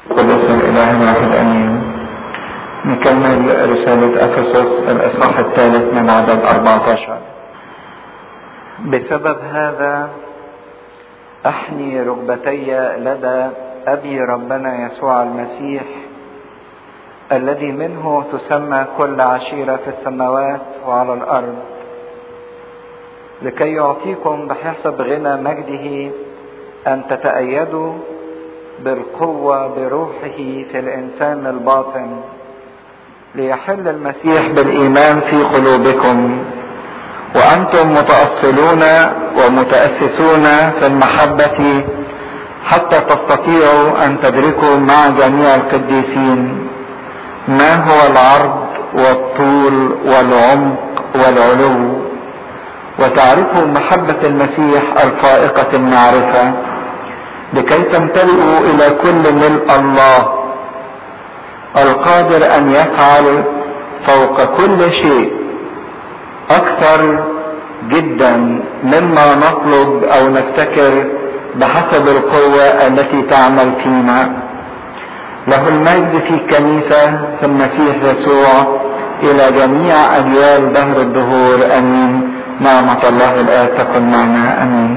قدس الإله واحد أمين نكمل رسالة أفسس الإصحاح الثالث من عدد 14 بسبب هذا أحني ركبتي لدى أبي ربنا يسوع المسيح الذي منه تسمى كل عشيرة في السماوات وعلى الأرض لكي يعطيكم بحسب غنى مجده أن تتأيدوا بالقوة بروحه في الإنسان الباطن ليحل المسيح بالإيمان في قلوبكم وأنتم متأصلون ومتأسسون في المحبة حتى تستطيعوا أن تدركوا مع جميع القديسين ما هو العرض والطول والعمق والعلو وتعرفوا محبة المسيح الفائقة المعرفة لكي تمتلئوا إلى كل ملء الله القادر أن يفعل فوق كل شيء أكثر جدا مما نطلب أو نفتكر بحسب القوة التي تعمل فينا له المجد في الكنيسة في المسيح يسوع إلى جميع أجيال دهر الدهور أمين نعمة الله الآن تكن معنا أمين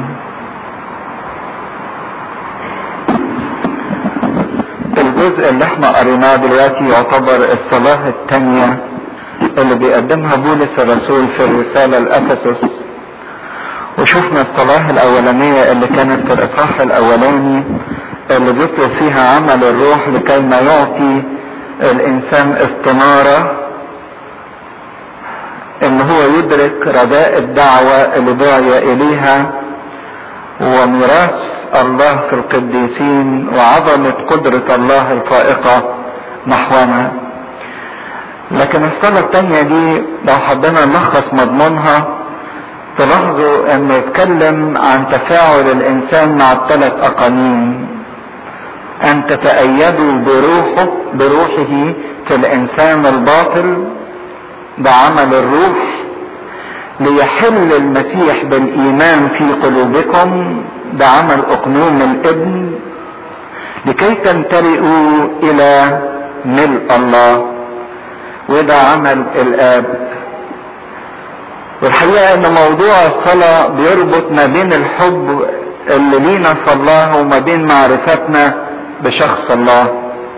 الجزء اللي احنا قريناه دلوقتي يعتبر الصلاة الثانية اللي بيقدمها بولس الرسول في الرسالة لأفسس وشفنا الصلاة الأولانية اللي كانت في الإصحاح الأولاني اللي بيطلب فيها عمل الروح لكي ما يعطي الإنسان استنارة إن هو يدرك رداء الدعوة اللي دعي إليها وميراث الله في القديسين وعظمة قدرة الله الفائقة نحونا لكن الصلاة التانية دي لو حبينا نلخص مضمونها تلاحظوا انه يتكلم عن تفاعل الانسان مع الثلاث اقانيم ان تتأيدوا بروحه بروحه في الانسان الباطل بعمل الروح ليحل المسيح بالايمان في قلوبكم بعمل اقنوم الابن لكي تمتلئوا الى ملء الله وده عمل الاب والحقيقه ان موضوع الصلاه بيربط ما بين الحب اللي لينا في الله وما بين معرفتنا بشخص الله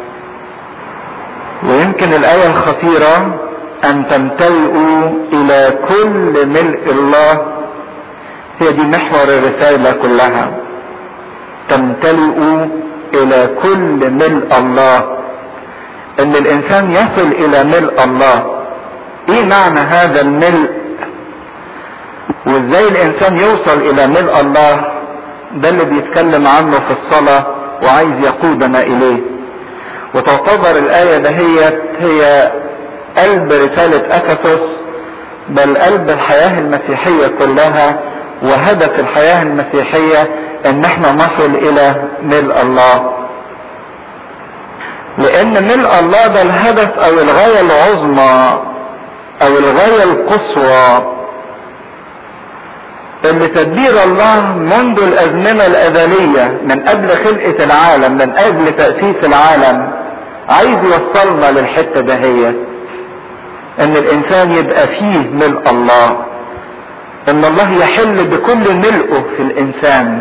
ويمكن الايه الخطيره ان تمتلئوا الى كل ملء الله هي دي محور الرساله كلها تمتلئوا الى كل ملء الله ان الانسان يصل الى ملء الله ايه معنى هذا الملء وازاي الانسان يوصل الى ملء الله ده اللي بيتكلم عنه في الصلاة وعايز يقودنا اليه وتعتبر الآية دهيت هي قلب رسالة أفسس بل قلب الحياة المسيحية كلها وهدف الحياة المسيحية ان احنا نصل الى ملء الله لان ملء الله ده الهدف او الغاية العظمى او الغاية القصوى اللي تدبير الله منذ الازمنة الازلية من قبل خلقة العالم من قبل تأسيس العالم عايز يوصلنا للحتة دهيت ان الانسان يبقى فيه ملء الله ان الله يحل بكل ملئه في الانسان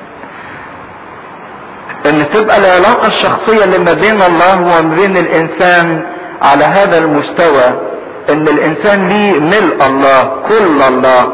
ان تبقى العلاقة الشخصية اللي ما بين الله وما بين الانسان على هذا المستوى ان الانسان ليه ملء الله كل الله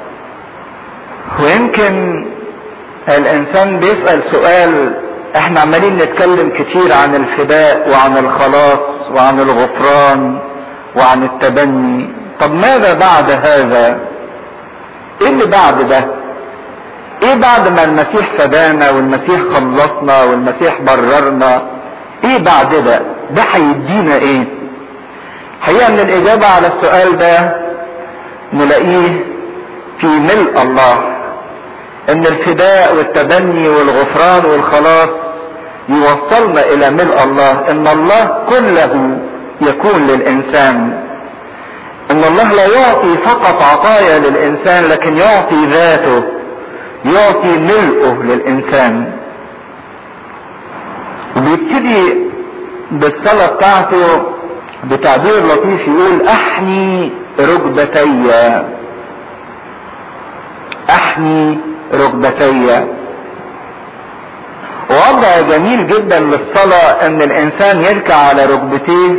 ويمكن الانسان بيسأل سؤال احنا عمالين نتكلم كتير عن الفداء وعن الخلاص وعن الغفران وعن التبني طب ماذا بعد هذا ايه اللي بعد ده ايه بعد ما المسيح فدانا والمسيح خلصنا والمسيح بررنا ايه بعد ده ده هيدينا ايه حقيقة ان الاجابة على السؤال ده نلاقيه في ملء الله ان الفداء والتبني والغفران والخلاص يوصلنا الى ملء الله ان الله كله يكون للانسان ان الله لا يعطي فقط عطايا للانسان لكن يعطي ذاته يعطي ملئه للانسان وبيبتدي بالصلاة بتاعته بتعبير لطيف يقول احني ركبتي احني ركبتي وضع جميل جدا للصلاة ان الانسان يركع على ركبتيه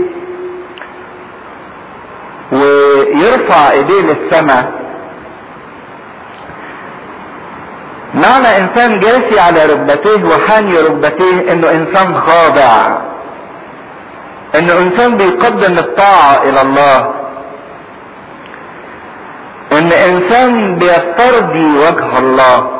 ويرفع ايديه للسماء معنى انسان جالسي على ركبتيه وحاني ركبتيه انه انسان خاضع انه انسان بيقدم الطاعة الى الله ان انسان بيسترضي وجه الله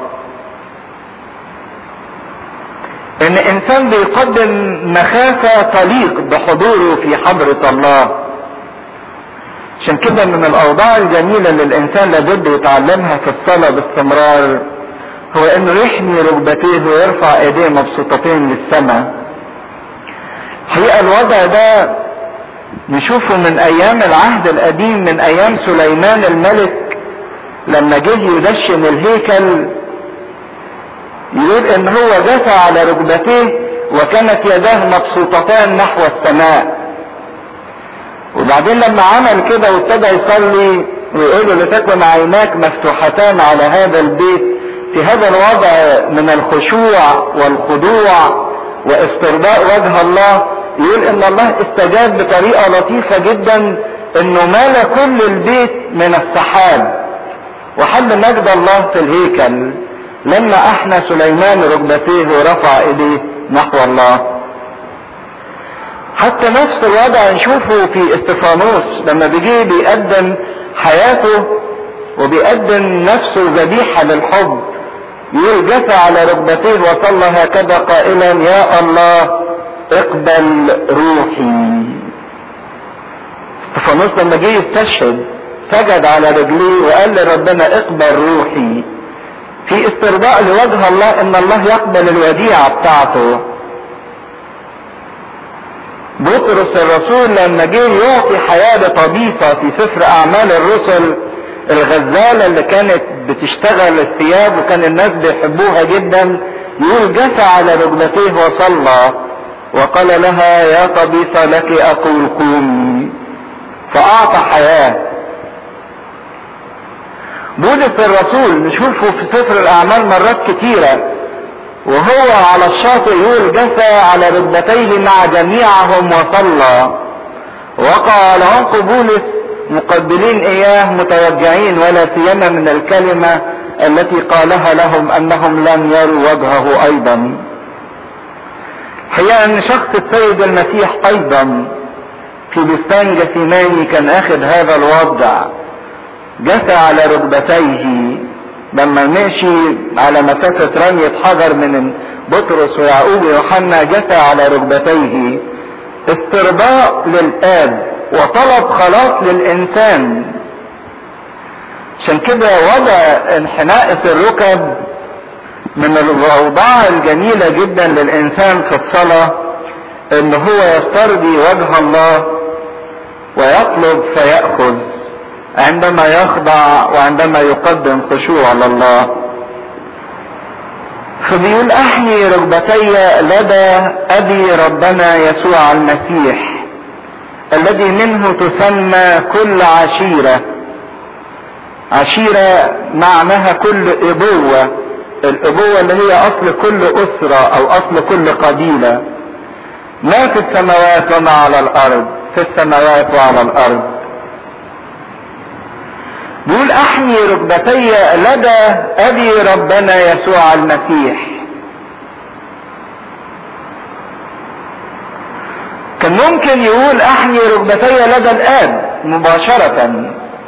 ان انسان بيقدم مخافة تليق بحضوره في حضرة الله عشان كده من الاوضاع الجميلة اللي الانسان لابد يتعلمها في الصلاة باستمرار هو انه يحمي ركبتيه ويرفع ايديه مبسوطتين للسماء حقيقة الوضع ده نشوفه من ايام العهد القديم من ايام سليمان الملك لما جه يدشن الهيكل يقول ان هو جثى على ركبتيه وكانت يداه مبسوطتان نحو السماء وبعدين لما عمل كده وابتدى يصلي ويقول له لتكن عيناك مفتوحتان على هذا البيت في هذا الوضع من الخشوع والخضوع واسترضاء وجه الله يقول ان الله استجاب بطريقة لطيفة جدا انه مال كل البيت من السحاب وحل مجد الله في الهيكل لما احنى سليمان ركبتيه ورفع ايديه نحو الله حتى نفس الوضع نشوفه في استفانوس لما بيجي بيقدم حياته وبيقدم نفسه ذبيحة للحب يقول جثى على ركبتيه وصلى هكذا قائلا يا الله اقبل روحي استفانوس لما جه يستشهد سجد على رجليه وقال لربنا اقبل روحي في استرضاء لوجه الله ان الله يقبل الوديعة بتاعته بطرس الرسول لما جه يعطي حياة لطبيسة في سفر اعمال الرسل الغزالة اللي كانت بتشتغل الثياب وكان الناس بيحبوها جدا يقول جثى على ركبتيه وصلى وقال لها يا طبيسة لك اقول قومي فاعطى حياه بولس الرسول نشوفه في سفر الاعمال مرات كتيرة وهو على الشاطئ يقول جثى على ركبتيه مع جميعهم وصلى وقع على عنق بولس مقبلين اياه متوجعين ولا سيما من الكلمة التي قالها لهم انهم لم يروا وجهه ايضا حقيقة ان شخص السيد المسيح ايضا في بستان جثيماني كان اخذ هذا الوضع جثى على ركبتيه لما مشي على مسافة رمية حجر من بطرس ويعقوب ويوحنا جثى على ركبتيه استرضاء للآب وطلب خلاص للإنسان عشان كده وضع انحناءة الركب من الأوضاع الجميلة جدا للإنسان في الصلاة إن هو يسترضي وجه الله ويطلب فيأخذ عندما يخضع وعندما يقدم خشوع لله فبيقول احني ركبتي لدى ابي ربنا يسوع المسيح الذي منه تسمى كل عشيرة عشيرة معناها كل ابوة الابوة اللي هي اصل كل اسرة او اصل كل قبيلة ما في السماوات وما على الارض في السماوات وعلى الارض بيقول احمي ركبتي لدى ابي ربنا يسوع المسيح كان ممكن يقول احمي ركبتي لدى الاب مباشرة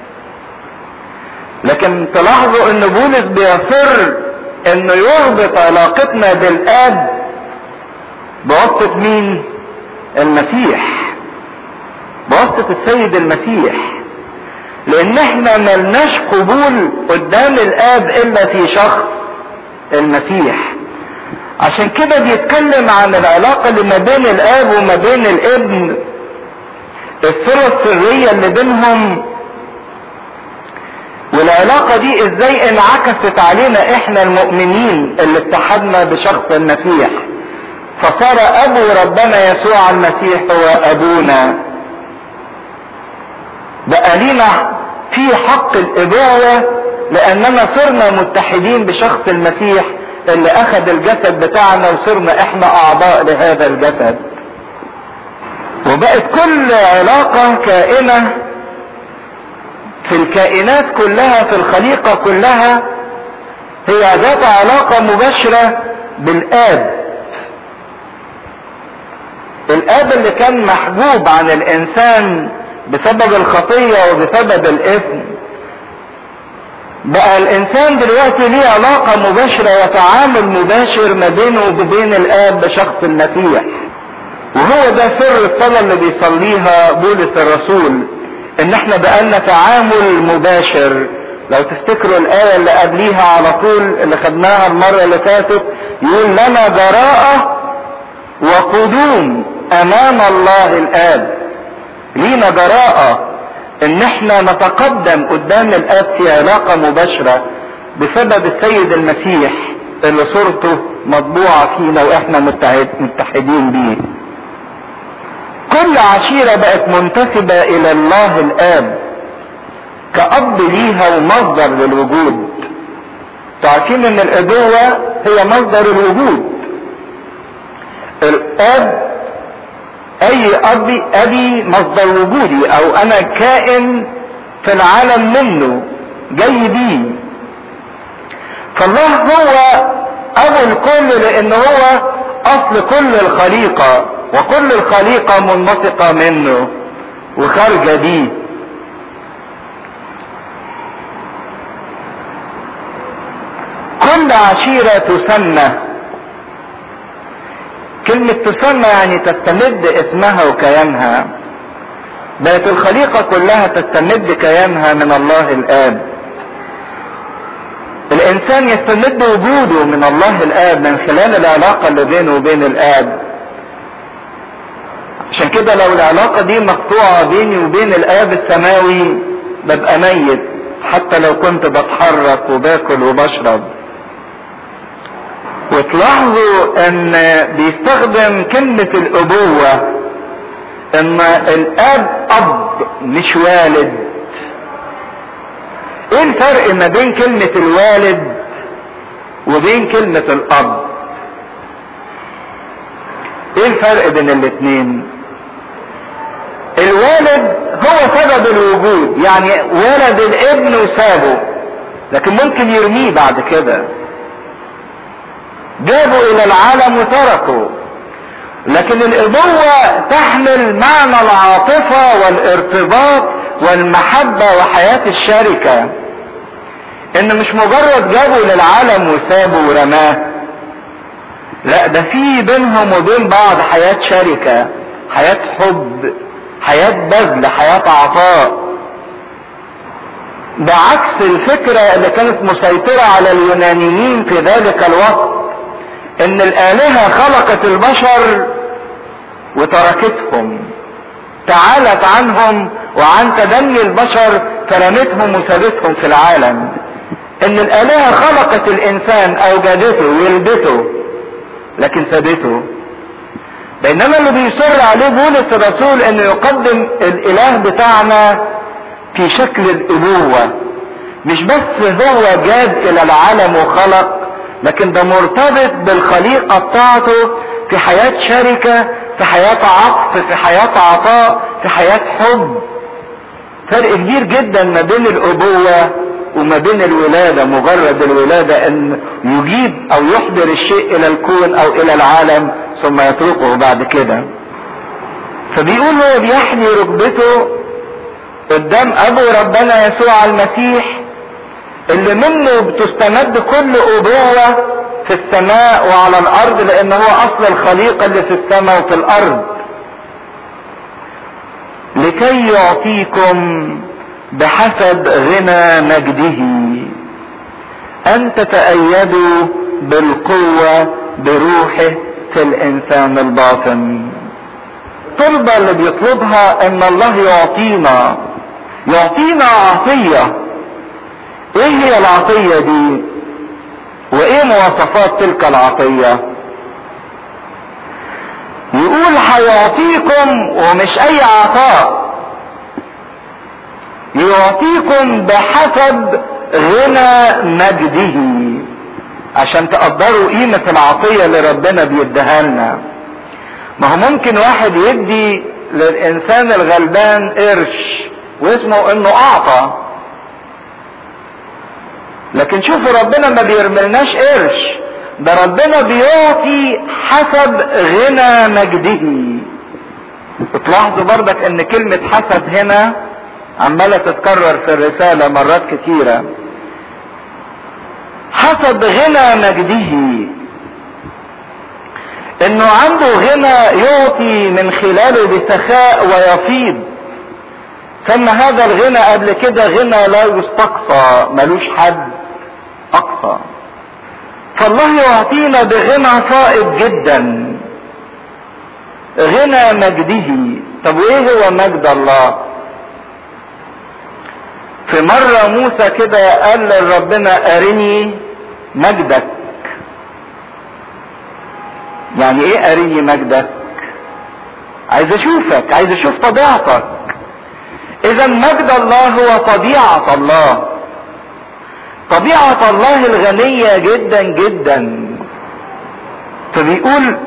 لكن تلاحظوا ان بولس بيصر انه يربط علاقتنا بالاب بواسطة مين المسيح بواسطة السيد المسيح لان احنا ملناش قبول قدام الاب الا في شخص المسيح عشان كده بيتكلم عن العلاقة اللي ما بين الاب وما بين الابن الصلة السرية اللي بينهم والعلاقة دي ازاي انعكست علينا احنا المؤمنين اللي اتحدنا بشخص المسيح فصار ابو ربنا يسوع المسيح هو ابونا بقى لينا في حق الابوه لاننا صرنا متحدين بشخص المسيح اللي اخذ الجسد بتاعنا وصرنا احنا اعضاء لهذا الجسد وبقت كل علاقة كائنة في الكائنات كلها في الخليقة كلها هي ذات علاقة مباشرة بالآب الآب اللي كان محجوب عن الإنسان بسبب الخطية وبسبب الإثم بقى الإنسان دلوقتي ليه علاقة مباشرة وتعامل مباشر ما بينه وبين الآب بشخص المسيح وهو ده سر الصلاة اللي بيصليها بولس الرسول ان احنا بقالنا تعامل مباشر لو تفتكروا الآية اللي قبليها على طول اللي خدناها المرة اللي فاتت يقول لنا جراءة وقدوم امام الله الآب لينا جراءة ان احنا نتقدم قدام الآب في علاقة مباشرة بسبب السيد المسيح اللي صورته مطبوعة فينا واحنا متحد متحدين بيه كل عشيرة بقت منتسبة إلى الله الآب كأب ليها ومصدر للوجود تعرفين إن الأبوة هي مصدر الوجود الآب أي أبي أبي مصدر وجودي أو أنا كائن في العالم منه جاي بيه فالله هو أبو الكل لأن هو أصل كل الخليقة وكل الخليقة منبثقة منه وخارجة بيه كل عشيرة تسمى كلمة تسمى يعني تستمد اسمها وكيانها بقت الخليقة كلها تستمد كيانها من الله الآب الإنسان يستمد وجوده من الله الآب من خلال العلاقة اللي بينه وبين الآب عشان كده لو العلاقة دي مقطوعة بيني وبين الآب السماوي ببقى ميت حتى لو كنت بتحرك وباكل وبشرب وتلاحظوا ان بيستخدم كلمة الابوة ان الاب اب مش والد ايه الفرق ما بين كلمة الوالد وبين كلمة الاب ايه الفرق بين الاتنين الوالد هو سبب الوجود يعني ولد الابن وسابه لكن ممكن يرميه بعد كده جابوا الى العالم وتركوا لكن الابوة تحمل معنى العاطفة والارتباط والمحبة وحياة الشركة ان مش مجرد جابوا للعالم وسابوا ورماه لا ده في بينهم وبين بعض حياة شركة حياة حب حياة بذل حياة عطاء ده عكس الفكرة اللي كانت مسيطرة على اليونانيين في ذلك الوقت ان الالهة خلقت البشر وتركتهم تعالت عنهم وعن تدني البشر فرمتهم وسابتهم في العالم ان الالهة خلقت الانسان اوجدته ولدته لكن سابته بينما اللي بيصر عليه بولس الرسول انه يقدم الاله بتاعنا في شكل الابوة مش بس هو جاد الى العالم وخلق لكن ده مرتبط بالخليقة بتاعته في حياة شركة في حياة عطف في حياة عطاء في حياة حب فرق كبير جدا ما بين الابوة وما بين الولادة مجرد الولادة ان يجيب او يحضر الشيء الى الكون او الى العالم ثم يتركه بعد كده فبيقول هو بيحمي ركبته قدام ابو ربنا يسوع المسيح اللي منه بتستمد كل ابوة في السماء وعلى الارض لان هو اصل الخليقة اللي في السماء وفي الارض لكي يعطيكم بحسب غنى مجده ان تتأيدوا بالقوة بروحه في الانسان الباطن الطلبة اللي بيطلبها ان الله يعطينا يعطينا عطية ايه هي العطية دي وايه مواصفات تلك العطية هيعطيكم ومش اي عطاء يعطيكم بحسب غنى مجده عشان تقدروا قيمة العطية اللي ربنا بيديها لنا ما هو ممكن واحد يدي للإنسان الغلبان قرش واسمه إنه أعطى لكن شوفوا ربنا ما بيرملناش قرش ده ربنا بيعطي حسب غنى مجده تلاحظوا برضك ان كلمة حسب هنا عمالة تتكرر في الرسالة مرات كتيرة حسب غنى مجده انه عنده غنى يعطي من خلاله بسخاء ويفيض سمى هذا الغنى قبل كده غنى لا يستقصى ملوش حد اقصى فالله يعطينا بغنى فائض جدا غنى مجده طب وايه هو مجد الله في مرة موسى كده قال لربنا ارني مجدك يعني ايه ارني مجدك عايز اشوفك عايز اشوف طبيعتك اذا مجد الله هو طبيعة الله طبيعة الله الغنية جدا جدا فبيقول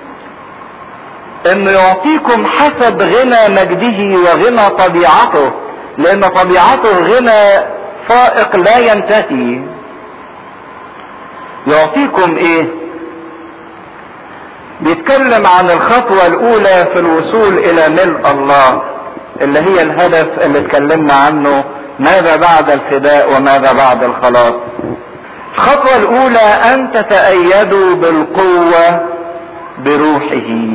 انه يعطيكم حسب غنى مجده وغنى طبيعته لان طبيعته غنى فائق لا ينتهي يعطيكم ايه بيتكلم عن الخطوة الاولى في الوصول الى ملء الله اللي هي الهدف اللي اتكلمنا عنه ماذا بعد الفداء وماذا بعد الخلاص الخطوة الاولى ان تتأيدوا بالقوة بروحه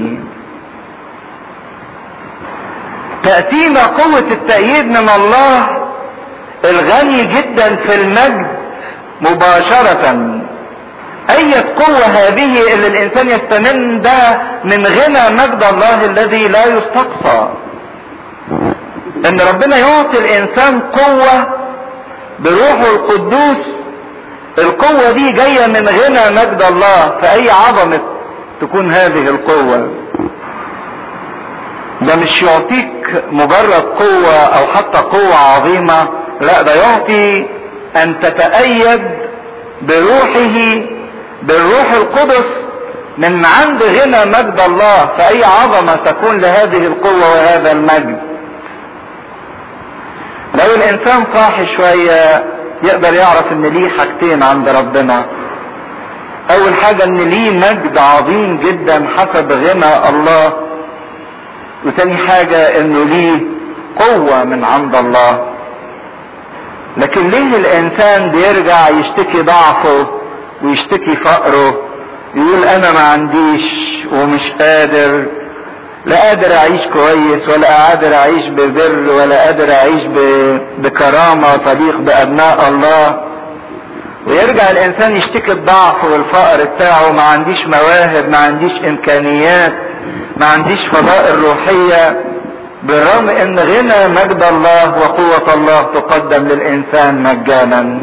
تأتينا قوة التأييد من الله الغني جدا في المجد مباشرة أي قوة هذه اللي الإنسان يستمن بها من غنى مجد الله الذي لا يستقصى ان ربنا يعطي الانسان قوة بروحه القدوس القوة دي جاية من غنى مجد الله فأي عظمة تكون هذه القوة ده مش يعطيك مجرد قوة او حتى قوة عظيمة لا ده يعطي ان تتأيد بروحه بالروح القدس من عند غنى مجد الله فأي عظمة تكون لهذه القوة وهذا المجد لو الإنسان صاحي شوية يقدر يعرف إن ليه حاجتين عند ربنا أول حاجة إن ليه مجد عظيم جدا حسب غنى الله وتاني حاجة إنه ليه قوة من عند الله لكن ليه الإنسان بيرجع يشتكي ضعفه ويشتكي فقره يقول انا ما عنديش ومش قادر لا قادر اعيش كويس ولا قادر اعيش ببر ولا قادر اعيش بكرامة تليق بابناء الله ويرجع الانسان يشتكي الضعف والفقر بتاعه ما عنديش مواهب ما عنديش امكانيات ما عنديش فضائل روحية بالرغم ان غنى مجد الله وقوة الله تقدم للانسان مجانا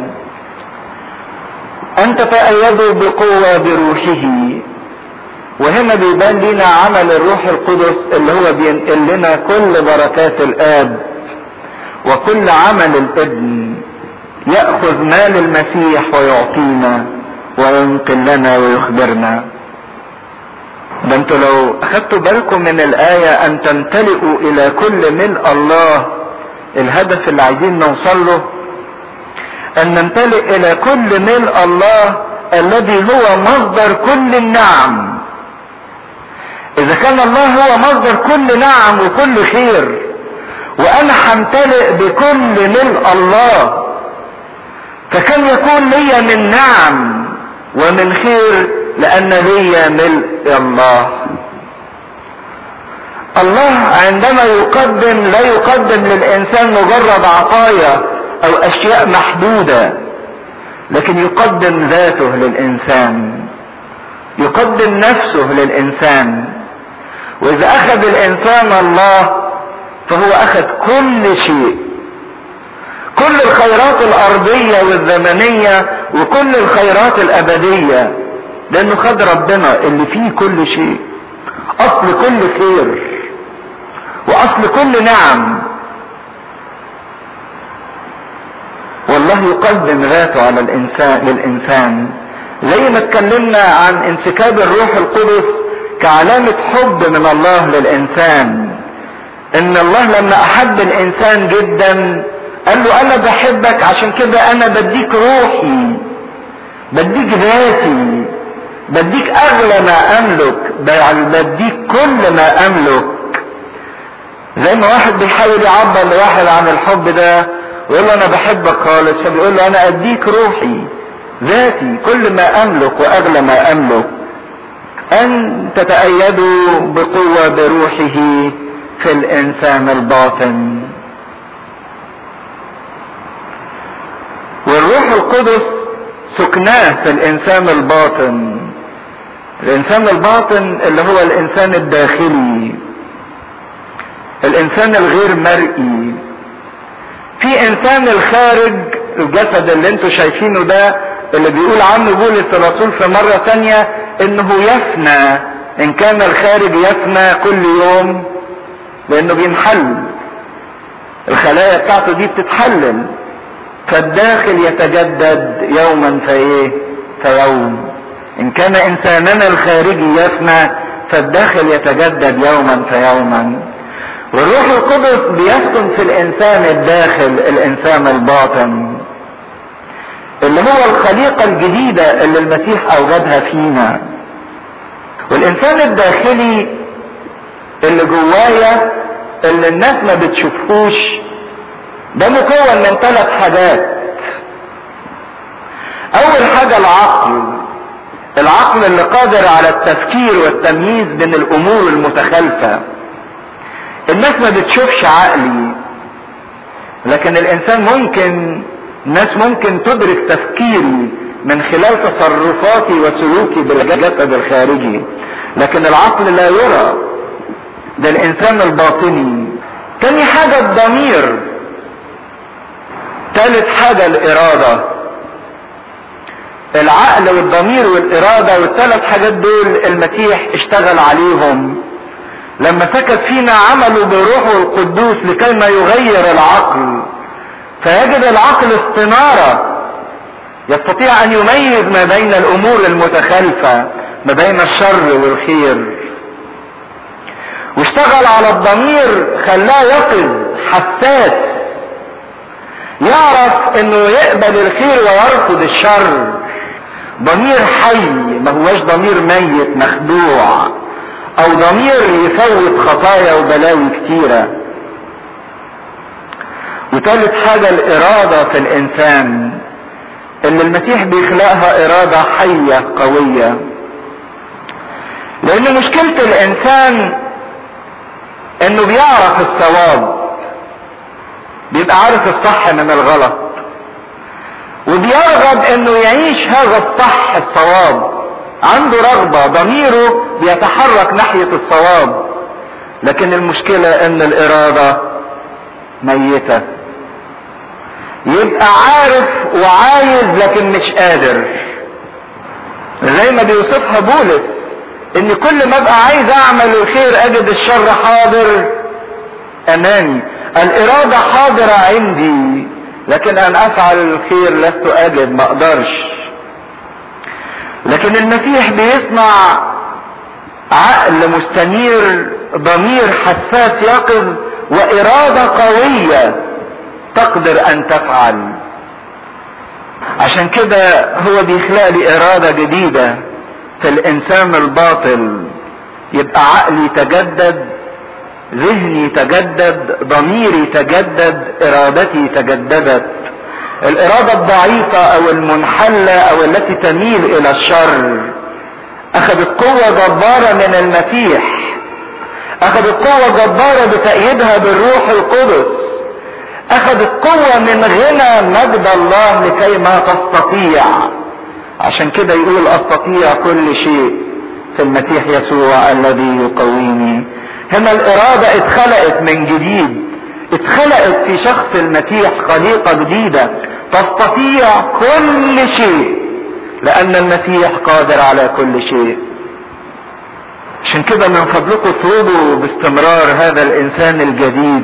ان تتأيدوا بقوة بروحه وهنا بيبان لنا عمل الروح القدس اللي هو بينقل لنا كل بركات الاب وكل عمل الابن يأخذ مال المسيح ويعطينا وينقل لنا ويخبرنا ده انتوا لو اخدتوا بالكم من الآية ان تمتلئوا الى كل ملء الله الهدف اللي عايزين نوصل له ان نمتلئ الى كل ملء الله الذي هو مصدر كل النعم اذا كان الله هو مصدر كل نعم وكل خير وانا همتلئ بكل ملء الله فكم يكون لي من نعم ومن خير لان لي ملء الله الله عندما يقدم لا يقدم للانسان مجرد عطايا او اشياء محدودة لكن يقدم ذاته للانسان يقدم نفسه للانسان واذا اخذ الانسان الله فهو اخذ كل شيء كل الخيرات الارضية والزمنية وكل الخيرات الابدية لانه خد ربنا اللي فيه كل شيء اصل كل خير واصل كل نعم والله يقدم ذاته على الانسان للانسان زي ما اتكلمنا عن انسكاب الروح القدس كعلامة حب من الله للانسان ان الله لما احب الانسان جدا قال له انا بحبك عشان كده انا بديك روحي بديك ذاتي بديك اغلى ما املك بديك كل ما املك زي ما واحد بيحاول يعبر لواحد عن الحب ده ويقول له انا بحبك خالص فبيقول له انا اديك روحي ذاتي كل ما املك واغلى ما املك ان تتأيدوا بقوة بروحه في الانسان الباطن والروح القدس سكناه في الانسان الباطن الانسان الباطن اللي هو الانسان الداخلي الانسان الغير مرئي في انسان الخارج الجسد اللي انتوا شايفينه ده اللي بيقول عنه بولس الرسول في مرة ثانية انه يفنى ان كان الخارج يفنى كل يوم لانه بينحل الخلايا بتاعته دي بتتحلل فالداخل يتجدد يوما فايه فيوم ان كان انساننا الخارجي يفنى فالداخل يتجدد يوما فيوما والروح القدس بيسكن في الانسان الداخل الانسان الباطن اللي هو الخليقة الجديدة اللي المسيح اوجدها فينا والانسان الداخلي اللي جوايا اللي الناس ما بتشوفوش ده مكون من ثلاث حاجات اول حاجة العقل العقل اللي قادر على التفكير والتمييز بين الامور المتخالفة الناس ما بتشوفش عقلي لكن الانسان ممكن الناس ممكن تدرك تفكيري من خلال تصرفاتي وسلوكي بالجسد الخارجي لكن العقل لا يرى ده الانسان الباطني تاني حاجة الضمير تالت حاجة الارادة العقل والضمير والارادة والثلاث حاجات دول المسيح اشتغل عليهم لما سكت فينا عمله بروحه القدوس لكي ما يغير العقل فيجد العقل استنارة يستطيع ان يميز ما بين الامور المتخالفة ما بين الشر والخير واشتغل على الضمير خلاه يقظ حساس يعرف انه يقبل الخير ويرفض الشر ضمير حي ما هوش ضمير ميت مخدوع او ضمير يفوت خطايا وبلاوي كتيرة وثالث حاجة الارادة في الانسان اللي المسيح بيخلقها ارادة حية قوية لان مشكلة الانسان انه بيعرف الصواب بيبقى عارف الصح من الغلط وبيرغب انه يعيش هذا الصح الصواب عنده رغبة ضميره بيتحرك ناحية الصواب لكن المشكلة ان الارادة ميتة يبقى عارف وعايز لكن مش قادر زي ما بيوصفها بولس ان كل ما ابقى عايز اعمل الخير اجد الشر حاضر امامي الارادة حاضرة عندي لكن ان افعل الخير لست اجد ما اقدرش لكن المسيح بيصنع عقل مستنير ضمير حساس يقظ وإرادة قوية تقدر أن تفعل عشان كده هو بيخلق لي إرادة جديدة في الإنسان الباطل يبقى عقلي تجدد ذهني تجدد ضميري تجدد إرادتي تجددت الإرادة الضعيفة أو المنحلة أو التي تميل إلى الشر أخذت قوة جبارة من المسيح أخذت قوة جبارة بتأييدها بالروح القدس أخذت قوة من غنى مجد الله لكي ما تستطيع عشان كده يقول أستطيع كل شيء في المسيح يسوع الذي يقويني هنا الإرادة اتخلقت من جديد اتخلقت في شخص المسيح خليقة جديدة تستطيع كل شيء لأن المسيح قادر على كل شيء عشان كده من فضلكم اطلبوا باستمرار هذا الانسان الجديد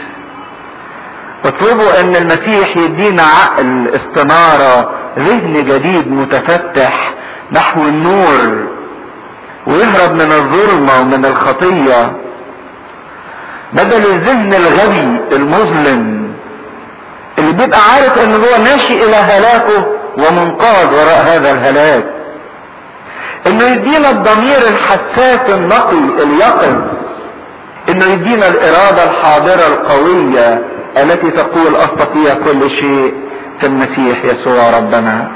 اطلبوا ان المسيح يدينا عقل استنارة ذهن جديد متفتح نحو النور ويهرب من الظلمة ومن الخطية بدل الذهن الغبي المظلم اللي بيبقى عارف ان هو ماشي الى هلاكه ومنقاد وراء هذا الهلاك انه يدينا الضمير الحساس النقي اليقظ انه يدينا الاراده الحاضره القويه التي تقول استطيع كل شيء في المسيح يسوع ربنا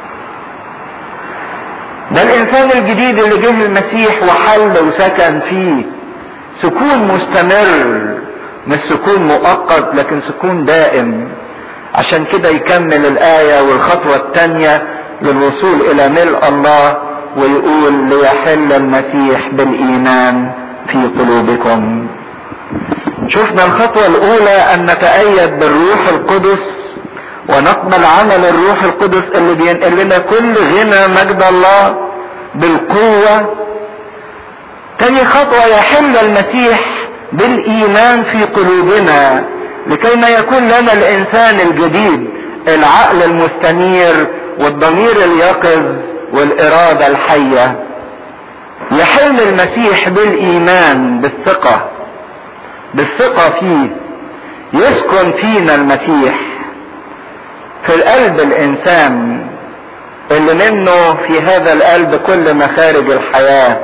ده الانسان الجديد اللي جه المسيح وحل وسكن فيه سكون مستمر مش سكون مؤقت لكن سكون دائم عشان كده يكمل الآية والخطوة الثانية للوصول إلى ملء الله ويقول ليحل المسيح بالإيمان في قلوبكم شفنا الخطوة الأولى أن نتأيد بالروح القدس ونقبل عمل الروح القدس اللي بينقل لنا كل غنى مجد الله بالقوة تاني خطوة يحل المسيح بالإيمان في قلوبنا لكي ما يكون لنا الإنسان الجديد العقل المستنير والضمير اليقظ والإرادة الحية يحل المسيح بالإيمان بالثقة بالثقة فيه يسكن فينا المسيح في القلب الإنسان اللي منه في هذا القلب كل مخارج الحياة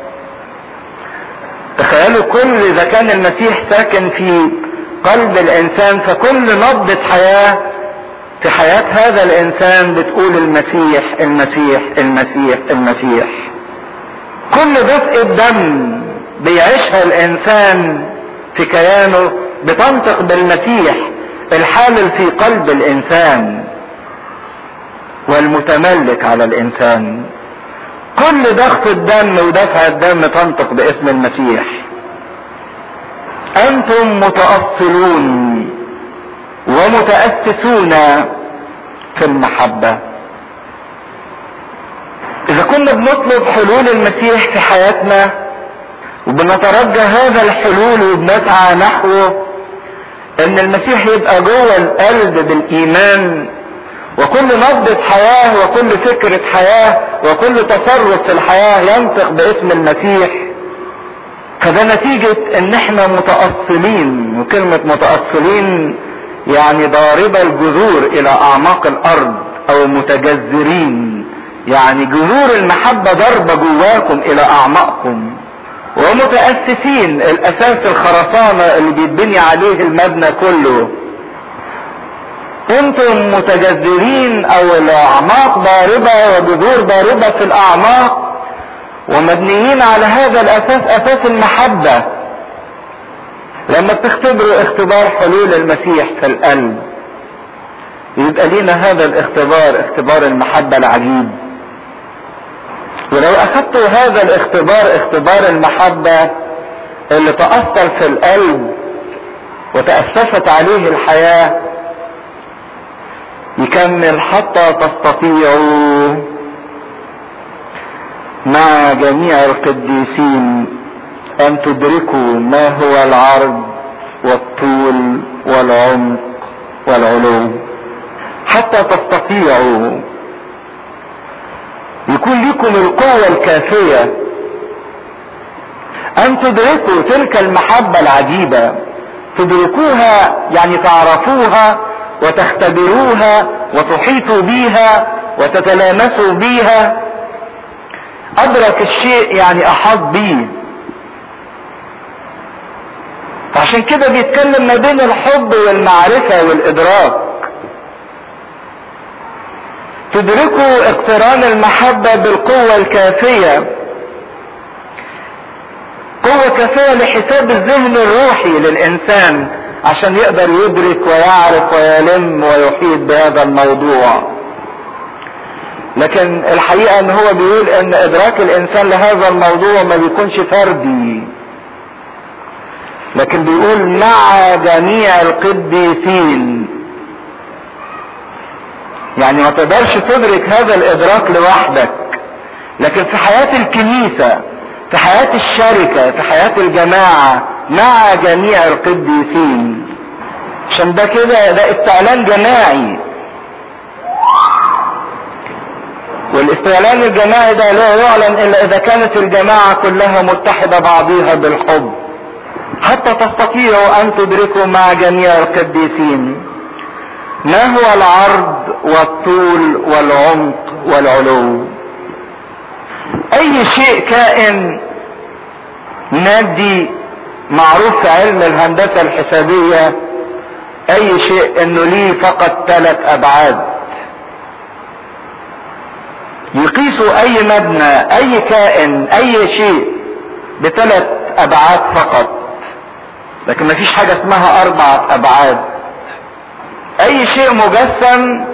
تخيلوا كل إذا كان المسيح ساكن في قلب الإنسان فكل نبضة حياة في حياة هذا الإنسان بتقول المسيح المسيح المسيح المسيح كل دفء الدم بيعيشها الإنسان في كيانه بتنطق بالمسيح الحامل في قلب الإنسان والمتملك على الإنسان كل ضغط الدم ودفع الدم تنطق باسم المسيح أنتم متأصلون ومتأسسون في المحبة إذا كنا بنطلب حلول المسيح في حياتنا وبنترجى هذا الحلول وبنسعى نحوه ان المسيح يبقى جوه القلب بالايمان وكل نبضة حياة وكل فكرة حياة وكل تصرف في الحياة ينطق باسم المسيح فده نتيجة ان احنا متأصلين وكلمة متأصلين يعني ضاربة الجذور الى اعماق الارض او متجذرين يعني جذور المحبة ضربة جواكم الى اعماقكم ومتأسسين الاساس الخرسانة اللي بيتبني عليه المبنى كله انتم متجذرين او الاعماق ضاربة وجذور ضاربة في الاعماق ومبنيين على هذا الاساس اساس المحبة لما بتختبروا اختبار حلول المسيح في القلب يبقى لينا هذا الاختبار اختبار المحبة العجيب ولو اخذتوا هذا الاختبار اختبار المحبة اللي تأثر في القلب وتأسست عليه الحياة يكمل حتى تستطيعوا مع جميع القديسين ان تدركوا ما هو العرض والطول والعمق والعلو حتى تستطيعوا يكون لكم القوة الكافية ان تدركوا تلك المحبة العجيبة تدركوها يعني تعرفوها وتختبروها وتحيطوا بيها وتتلامسوا بيها ادرك الشيء يعني احاط بيه فعشان كده بيتكلم ما بين الحب والمعرفة والادراك تدركوا اقتران المحبة بالقوة الكافية قوة كافية لحساب الذهن الروحي للإنسان عشان يقدر يدرك ويعرف ويلم ويحيط بهذا الموضوع لكن الحقيقة ان هو بيقول ان ادراك الانسان لهذا الموضوع ما بيكونش فردي لكن بيقول مع جميع القديسين يعني ما تقدرش تدرك هذا الادراك لوحدك لكن في حياة الكنيسة في حياة الشركة في حياة الجماعة مع جميع القديسين عشان ده كده ده استعلان جماعي والاستعلان الجماعي ده لا يعلن الا اذا كانت الجماعة كلها متحدة بعضيها بالحب حتى تستطيعوا ان تدركوا مع جميع القديسين ما هو العرض والطول والعمق والعلو اي شيء كائن مادي معروف في علم الهندسة الحسابية اي شيء انه ليه فقط ثلاث ابعاد يقيسوا اي مبنى اي كائن اي شيء بثلاث ابعاد فقط لكن مفيش حاجة اسمها اربعة ابعاد اي شيء مجسم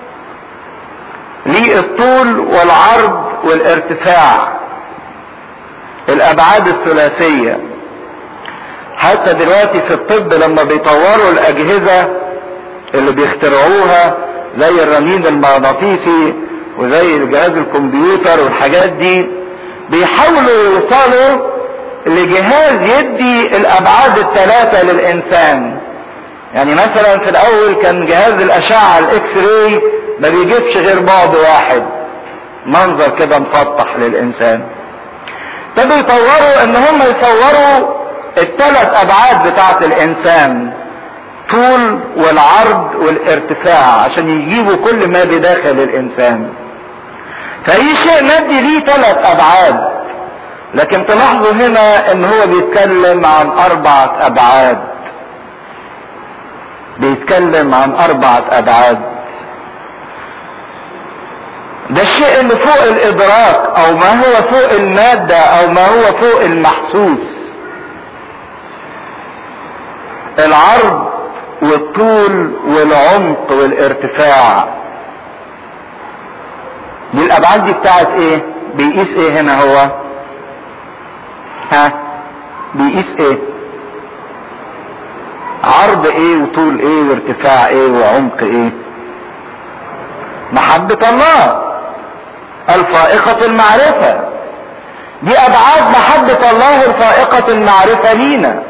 ليه الطول والعرض والارتفاع الابعاد الثلاثية حتى دلوقتي في الطب لما بيطوروا الاجهزة اللي بيخترعوها زي الرنين المغناطيسي وزي الجهاز الكمبيوتر والحاجات دي بيحاولوا يوصلوا لجهاز يدي الابعاد الثلاثة للانسان يعني مثلا في الاول كان جهاز الاشعة الاكس راي ما بيجيبش غير بعد واحد منظر كده مسطح للانسان ابتدوا يطوروا ان هم يصوروا الثلاث ابعاد بتاعت الانسان طول والعرض والارتفاع عشان يجيبوا كل ما بداخل الانسان فاي شيء مادي ليه ثلاث ابعاد لكن تلاحظوا هنا ان هو بيتكلم عن اربعة ابعاد بيتكلم عن اربعة ابعاد ده الشيء اللي فوق الادراك او ما هو فوق المادة او ما هو فوق المحسوس العرض والطول والعمق والارتفاع دي الابعاد دي بتاعت ايه بيقيس ايه هنا هو ها بيقيس ايه عرض ايه وطول ايه وارتفاع ايه وعمق ايه محبة الله الفائقة المعرفة دي ابعاد محبة الله الفائقة المعرفة لينا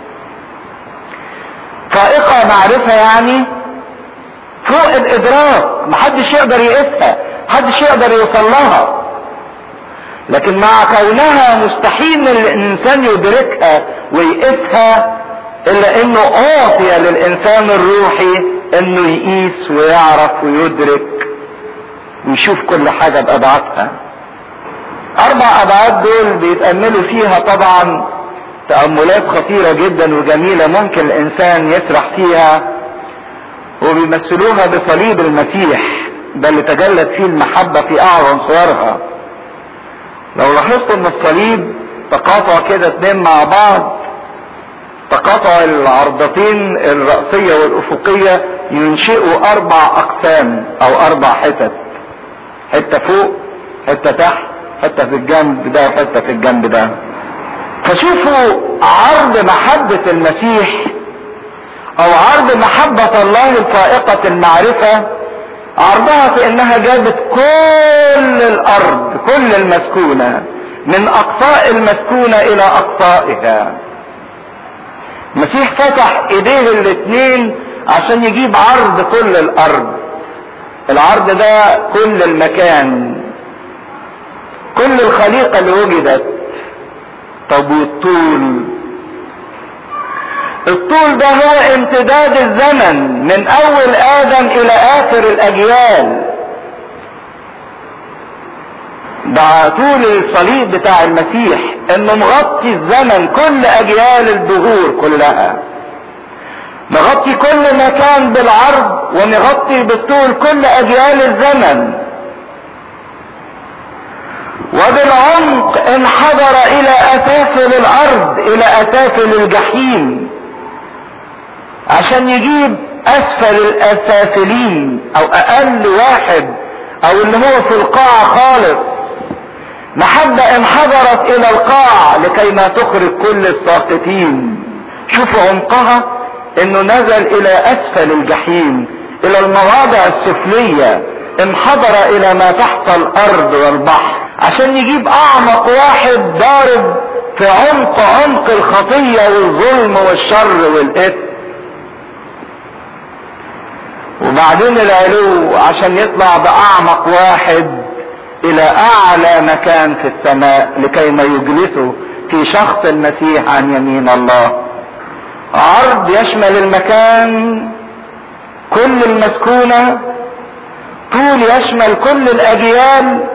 فائقة معرفة يعني فوق الادراك محدش يقدر يقيسها محدش يقدر يوصل لها لكن مع كونها مستحيل الانسان يدركها ويقيسها الا انه اعطي للانسان الروحي انه يقيس ويعرف ويدرك ويشوف كل حاجة بابعادها اربع ابعاد دول بيتأملوا فيها طبعا تأملات خطيرة جدا وجميلة ممكن الانسان يسرح فيها وبيمثلوها بصليب المسيح ده اللي تجلت فيه المحبة في اعظم صورها لو لاحظتوا ان الصليب تقاطع كده اتنين مع بعض تقاطع العرضتين الرأسية والأفقية ينشئوا أربع أقسام أو أربع حتت حتة فوق حتة تحت حتة في الجنب ده وحتة في الجنب ده فشوفوا عرض محبة المسيح أو عرض محبة الله الفائقة المعرفة عرضها في انها جابت كل الارض كل المسكونة من اقصاء المسكونة الى اقصائها المسيح فتح ايديه الاتنين عشان يجيب عرض كل الارض العرض ده كل المكان كل الخليقة اللي وجدت طب والطول الطول ده هو امتداد الزمن من اول ادم الى اخر الاجيال ده طول الصليب بتاع المسيح انه مغطي الزمن كل اجيال الدهور كلها نغطي كل مكان بالعرض ونغطي بالطول كل اجيال الزمن وبالعمق انحدر الى اسافل الارض الى اسافل الجحيم عشان يجيب اسفل الاسافلين او اقل واحد او اللي هو في القاع خالص محبة انحدرت الى القاع لكي ما تخرج كل الساقطين شوفوا عمقها انه نزل الى اسفل الجحيم الى المواضع السفلية انحدر الى ما تحت الارض والبحر عشان يجيب اعمق واحد ضارب في عمق عمق الخطية والظلم والشر والاثم وبعدين العلو عشان يطلع باعمق واحد الى اعلى مكان في السماء لكي ما يجلسه في شخص المسيح عن يمين الله عرض يشمل المكان كل المسكونة طول يشمل كل الاجيال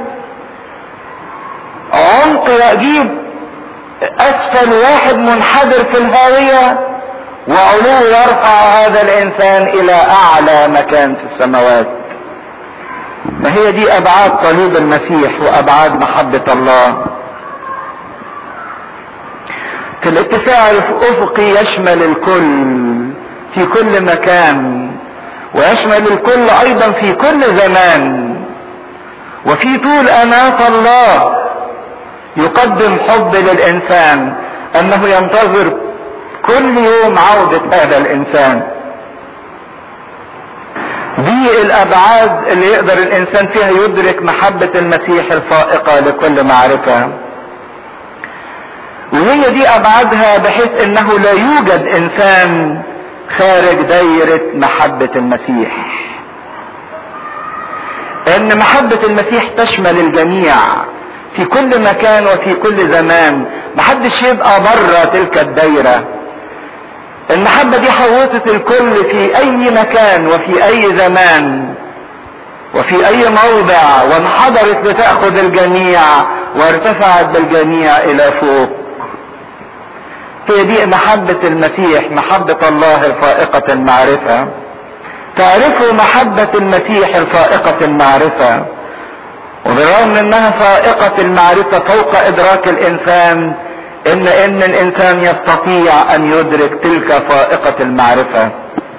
عمق يجيب اسفل واحد منحدر في الهاوية وعلو يرفع هذا الانسان الى اعلى مكان في السماوات ما هي دي ابعاد صليب المسيح وابعاد محبة الله في الاتساع الافقي يشمل الكل في كل مكان ويشمل الكل ايضا في كل زمان وفي طول اناة الله يقدم حب للانسان انه ينتظر كل يوم عودة هذا الانسان دي الابعاد اللي يقدر الانسان فيها يدرك محبة المسيح الفائقة لكل معرفة وهي دي ابعادها بحيث انه لا يوجد انسان خارج دايرة محبة المسيح ان محبة المسيح تشمل الجميع في كل مكان وفي كل زمان محدش يبقى بره تلك الدايرة المحبة دي حوطت الكل في اي مكان وفي اي زمان وفي اي موضع وانحدرت لتأخذ الجميع وارتفعت بالجميع الى فوق هي دي محبة المسيح محبة الله الفائقة المعرفة تعرفوا محبة المسيح الفائقة المعرفة وبالرغم انها فائقة المعرفة فوق ادراك الانسان ان ان الانسان يستطيع ان يدرك تلك فائقة المعرفة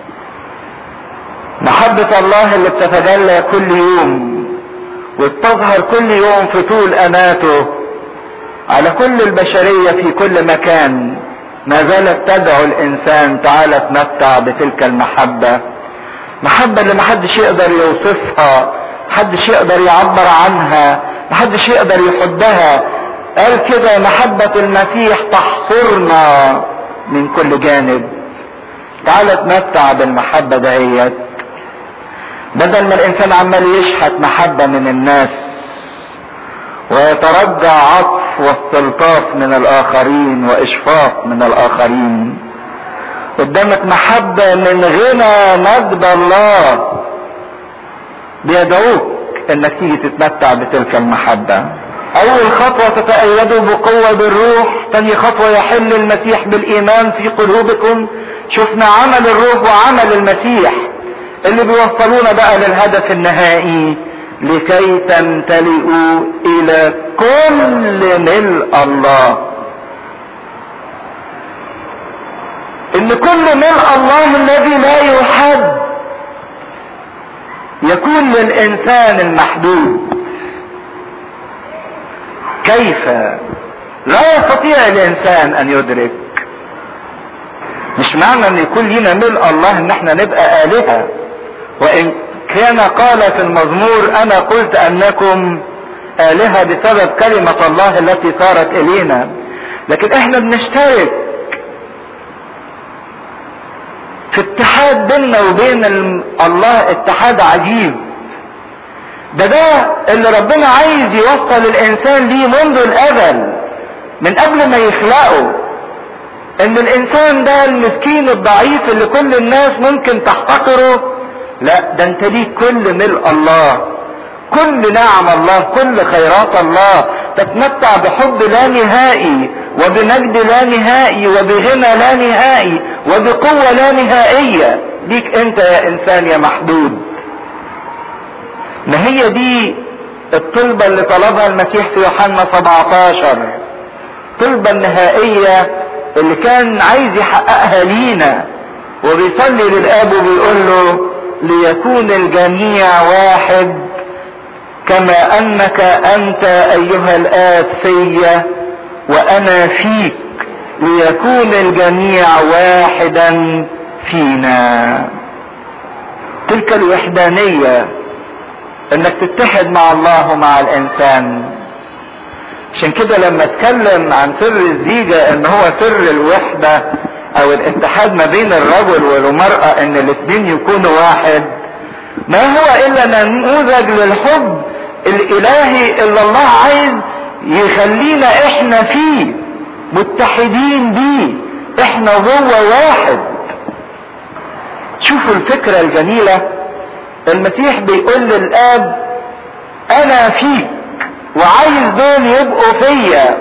محبة الله اللي بتتجلى كل يوم وبتظهر كل يوم في طول اناته على كل البشرية في كل مكان ما زالت تدعو الانسان تعالى تمتع بتلك المحبة محبة اللي محدش يقدر يوصفها محدش يقدر يعبر عنها محدش يقدر يحبها قال كده محبة المسيح تحصرنا من كل جانب تعالى تمتع بالمحبة دهيت بدل ما الانسان عمال يشحت محبة من الناس ويترجى عطف واستلطاف من الاخرين واشفاق من الاخرين قدامك محبة من غنى مجد الله بيدعوك انك تيجي تتمتع بتلك المحبة اول خطوة تتأيدوا بقوة بالروح تاني خطوة يحل المسيح بالايمان في قلوبكم شفنا عمل الروح وعمل المسيح اللي بيوصلونا بقى للهدف النهائي لكي تمتلئوا الى كل ملء الله ان كل ملء الله الذي لا يحد يكون للانسان المحدود كيف لا يستطيع الانسان ان يدرك مش معنى ان يكون لنا ملء الله ان احنا نبقى الهه وان كان قال في المزمور انا قلت انكم الهه بسبب كلمه الله التي صارت الينا لكن احنا بنشترك في اتحاد بيننا وبين الله اتحاد عجيب ده ده اللي ربنا عايز يوصل الانسان ليه منذ الازل من قبل ما يخلقه ان الانسان ده المسكين الضعيف اللي كل الناس ممكن تحتقره لا ده انت ليك كل ملء الله كل نعم الله كل خيرات الله تتمتع بحب لا نهائي وبمجد لا نهائي وبغنى لا نهائي وبقوة لا نهائية ليك انت يا انسان يا محدود ما هي دي الطلبة اللي طلبها المسيح في يوحنا 17 الطلبة النهائية اللي كان عايز يحققها لينا وبيصلي للاب وبيقول له ليكون الجميع واحد كما انك انت ايها الاب في وانا فيك ليكون الجميع واحدا فينا تلك الوحدانيه انك تتحد مع الله ومع الانسان عشان كده لما اتكلم عن سر الزيجة ان هو سر الوحدة او الاتحاد ما بين الرجل والمرأة ان الاثنين يكونوا واحد ما هو الا نموذج للحب الالهي اللي الله عايز يخلينا احنا فيه متحدين بيه احنا جوه واحد شوفوا الفكرة الجميلة المسيح بيقول للاب انا فيك وعايز دول يبقوا فيا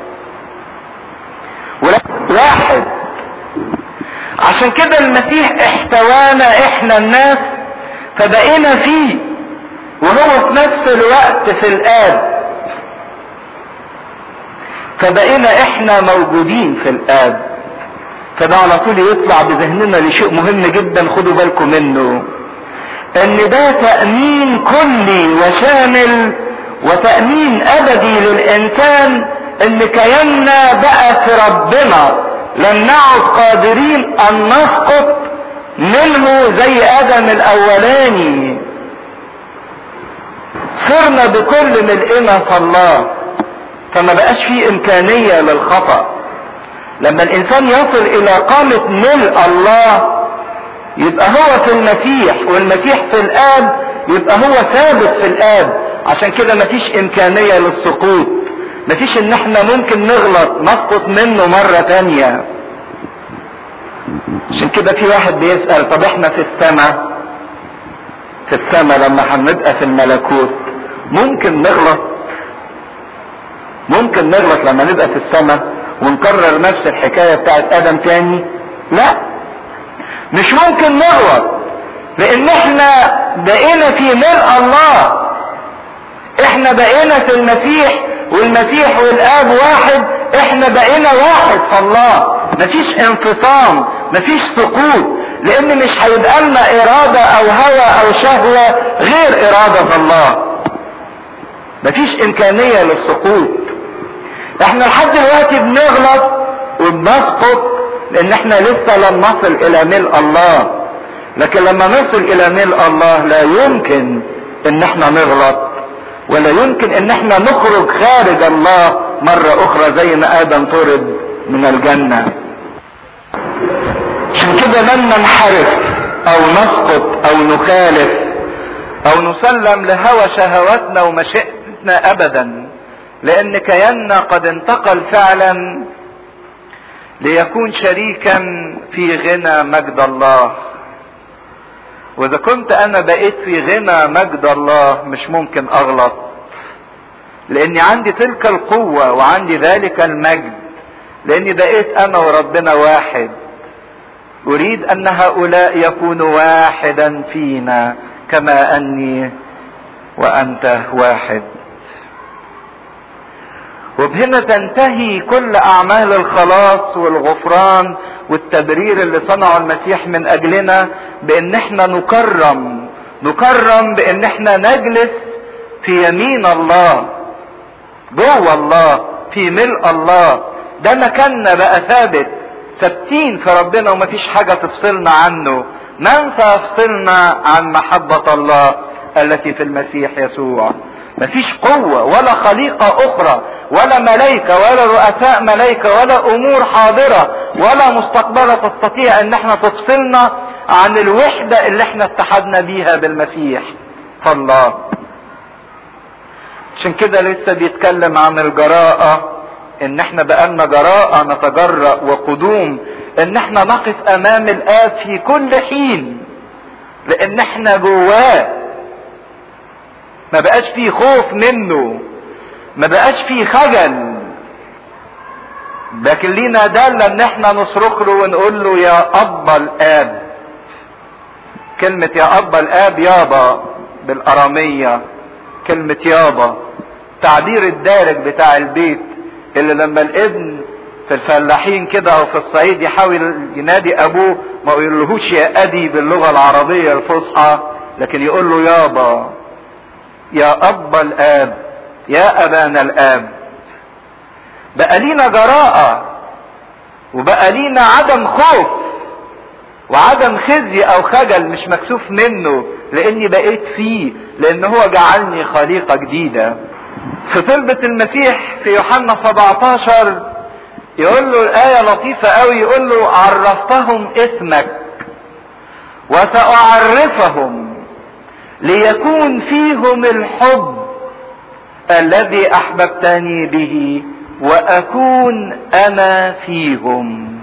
واحد عشان كده المسيح احتوانا احنا الناس فبقينا فيه وهو في نفس الوقت في الاب فبقينا احنا موجودين في الاب فده على طول يطلع بذهننا لشيء مهم جدا خدوا بالكم منه ان ده تأمين كلي وشامل وتأمين ابدي للانسان ان كياننا بقى في ربنا لم نعد قادرين ان نسقط منه زي ادم الاولاني صرنا بكل ملئنا في الله فما بقاش فيه امكانية للخطأ لما الانسان يصل الى قامة ملء الله يبقى هو في المسيح والمسيح في الاب يبقى هو ثابت في الاب عشان كده مفيش امكانية للسقوط مفيش ان احنا ممكن نغلط نسقط منه مرة تانية عشان كده في واحد بيسأل طب احنا في السماء في السماء لما هنبقى في الملكوت ممكن نغلط ممكن نغلط لما نبقى في السماء ونكرر نفس الحكاية بتاعت ادم تاني لا مش ممكن نغلط لان احنا بقينا في ملء الله احنا بقينا في المسيح والمسيح والاب واحد احنا بقينا واحد في الله مفيش انفصام مفيش سقوط لان مش هيبقى لنا ارادة او هوى او شهوة غير ارادة الله مفيش امكانية للسقوط احنا لحد دلوقتي بنغلط وبنسقط لان احنا لسه لم نصل الى ملء الله لكن لما نصل الى ملء الله لا يمكن ان احنا نغلط ولا يمكن ان احنا نخرج خارج الله مرة اخرى زي ما ادم طرد من الجنة عشان كده لن ننحرف او نسقط او نخالف او نسلم لهوى شهواتنا ومشيئتنا ابدا لان كياننا قد انتقل فعلا ليكون شريكا في غنى مجد الله واذا كنت انا بقيت في غنى مجد الله مش ممكن اغلط لاني عندي تلك القوة وعندي ذلك المجد لاني بقيت انا وربنا واحد اريد ان هؤلاء يكونوا واحدا فينا كما اني وانت واحد وبهنا تنتهي كل اعمال الخلاص والغفران والتبرير اللي صنعه المسيح من اجلنا بان احنا نكرم نكرم بان احنا نجلس في يمين الله جوه الله في ملء الله ده مكاننا بقى ثابت ثابتين في ربنا ومفيش حاجه تفصلنا عنه من سيفصلنا عن محبه الله التي في المسيح يسوع مفيش قوة ولا خليقة أخرى ولا ملائكة ولا رؤساء ملائكة ولا أمور حاضرة ولا مستقبلة تستطيع إن احنا تفصلنا عن الوحدة اللي احنا اتحدنا بيها بالمسيح فالله عشان كده لسه بيتكلم عن الجراءة ان احنا بقالنا جراءة نتجرأ وقدوم ان احنا نقف امام الاب في كل حين لان احنا جواه ما بقاش فيه خوف منه ما بقاش فيه خجل لكن لينا دالة ان احنا نصرخ له ونقول له يا ابا الاب كلمة يا ابا الاب يابا بالارامية كلمة يابا تعبير الدارج بتاع البيت اللي لما الابن في الفلاحين كده او في الصعيد يحاول ينادي ابوه ما يقولهوش يا ادي باللغة العربية الفصحى لكن يقول له يابا يا اب الاب يا ابانا الاب بقى لينا جراءة وبقى لينا عدم خوف وعدم خزي او خجل مش مكسوف منه لاني بقيت فيه لان هو جعلني خليقة جديدة في طلبة المسيح في يوحنا 17 يقول له الآية لطيفة قوي يقول له عرفتهم اسمك وسأعرفهم ليكون فيهم الحب الذي أحببتني به وأكون أنا فيهم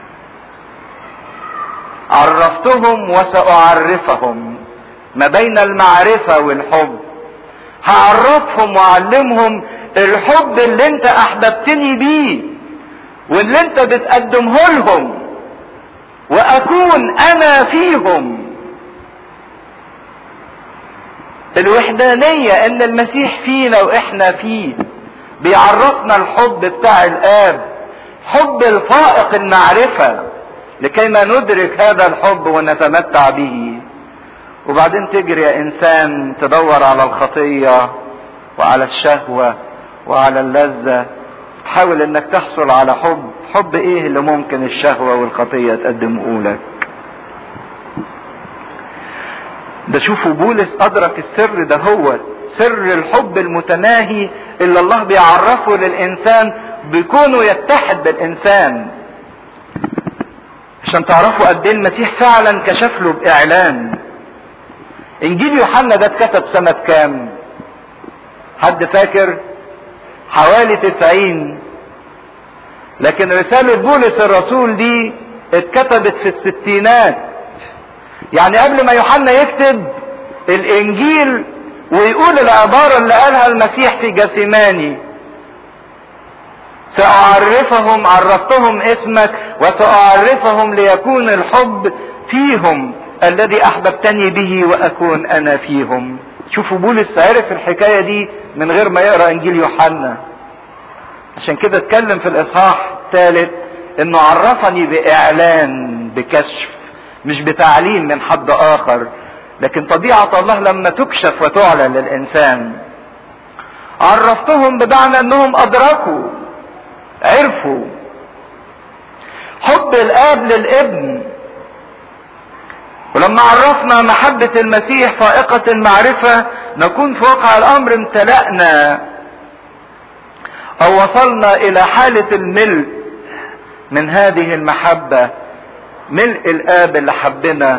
عرفتهم وسأعرفهم ما بين المعرفة والحب هعرفهم واعلمهم الحب اللي انت احببتني بيه واللي انت بتقدمه لهم واكون انا فيهم الوحدانية ان المسيح فينا واحنا فيه بيعرفنا الحب بتاع الاب حب الفائق المعرفة لكي ما ندرك هذا الحب ونتمتع به وبعدين تجري يا انسان تدور على الخطية وعلى الشهوة وعلى اللذة تحاول انك تحصل على حب حب ايه اللي ممكن الشهوة والخطية تقدمه لك ده شوفوا بولس ادرك السر ده هو سر الحب المتناهي اللي الله بيعرفه للانسان بكونه يتحد بالانسان عشان تعرفوا قد ايه المسيح فعلا كشف له باعلان انجيل يوحنا ده اتكتب سنة كام حد فاكر حوالي تسعين لكن رسالة بولس الرسول دي اتكتبت في الستينات يعني قبل ما يوحنا يكتب الانجيل ويقول العبارة اللي قالها المسيح في جسيماني سأعرفهم عرفتهم اسمك وسأعرفهم ليكون الحب فيهم الذي احببتني به واكون انا فيهم شوفوا بولس عرف الحكايه دي من غير ما يقرا انجيل يوحنا عشان كده اتكلم في الاصحاح الثالث انه عرفني باعلان بكشف مش بتعليم من حد اخر لكن طبيعه الله لما تكشف وتعلن للانسان عرفتهم بمعنى انهم ادركوا عرفوا حب الاب للابن ولما عرفنا محبة المسيح فائقة المعرفة نكون في واقع الأمر امتلأنا أو وصلنا إلى حالة الملء من هذه المحبة ملء الآب اللي حبنا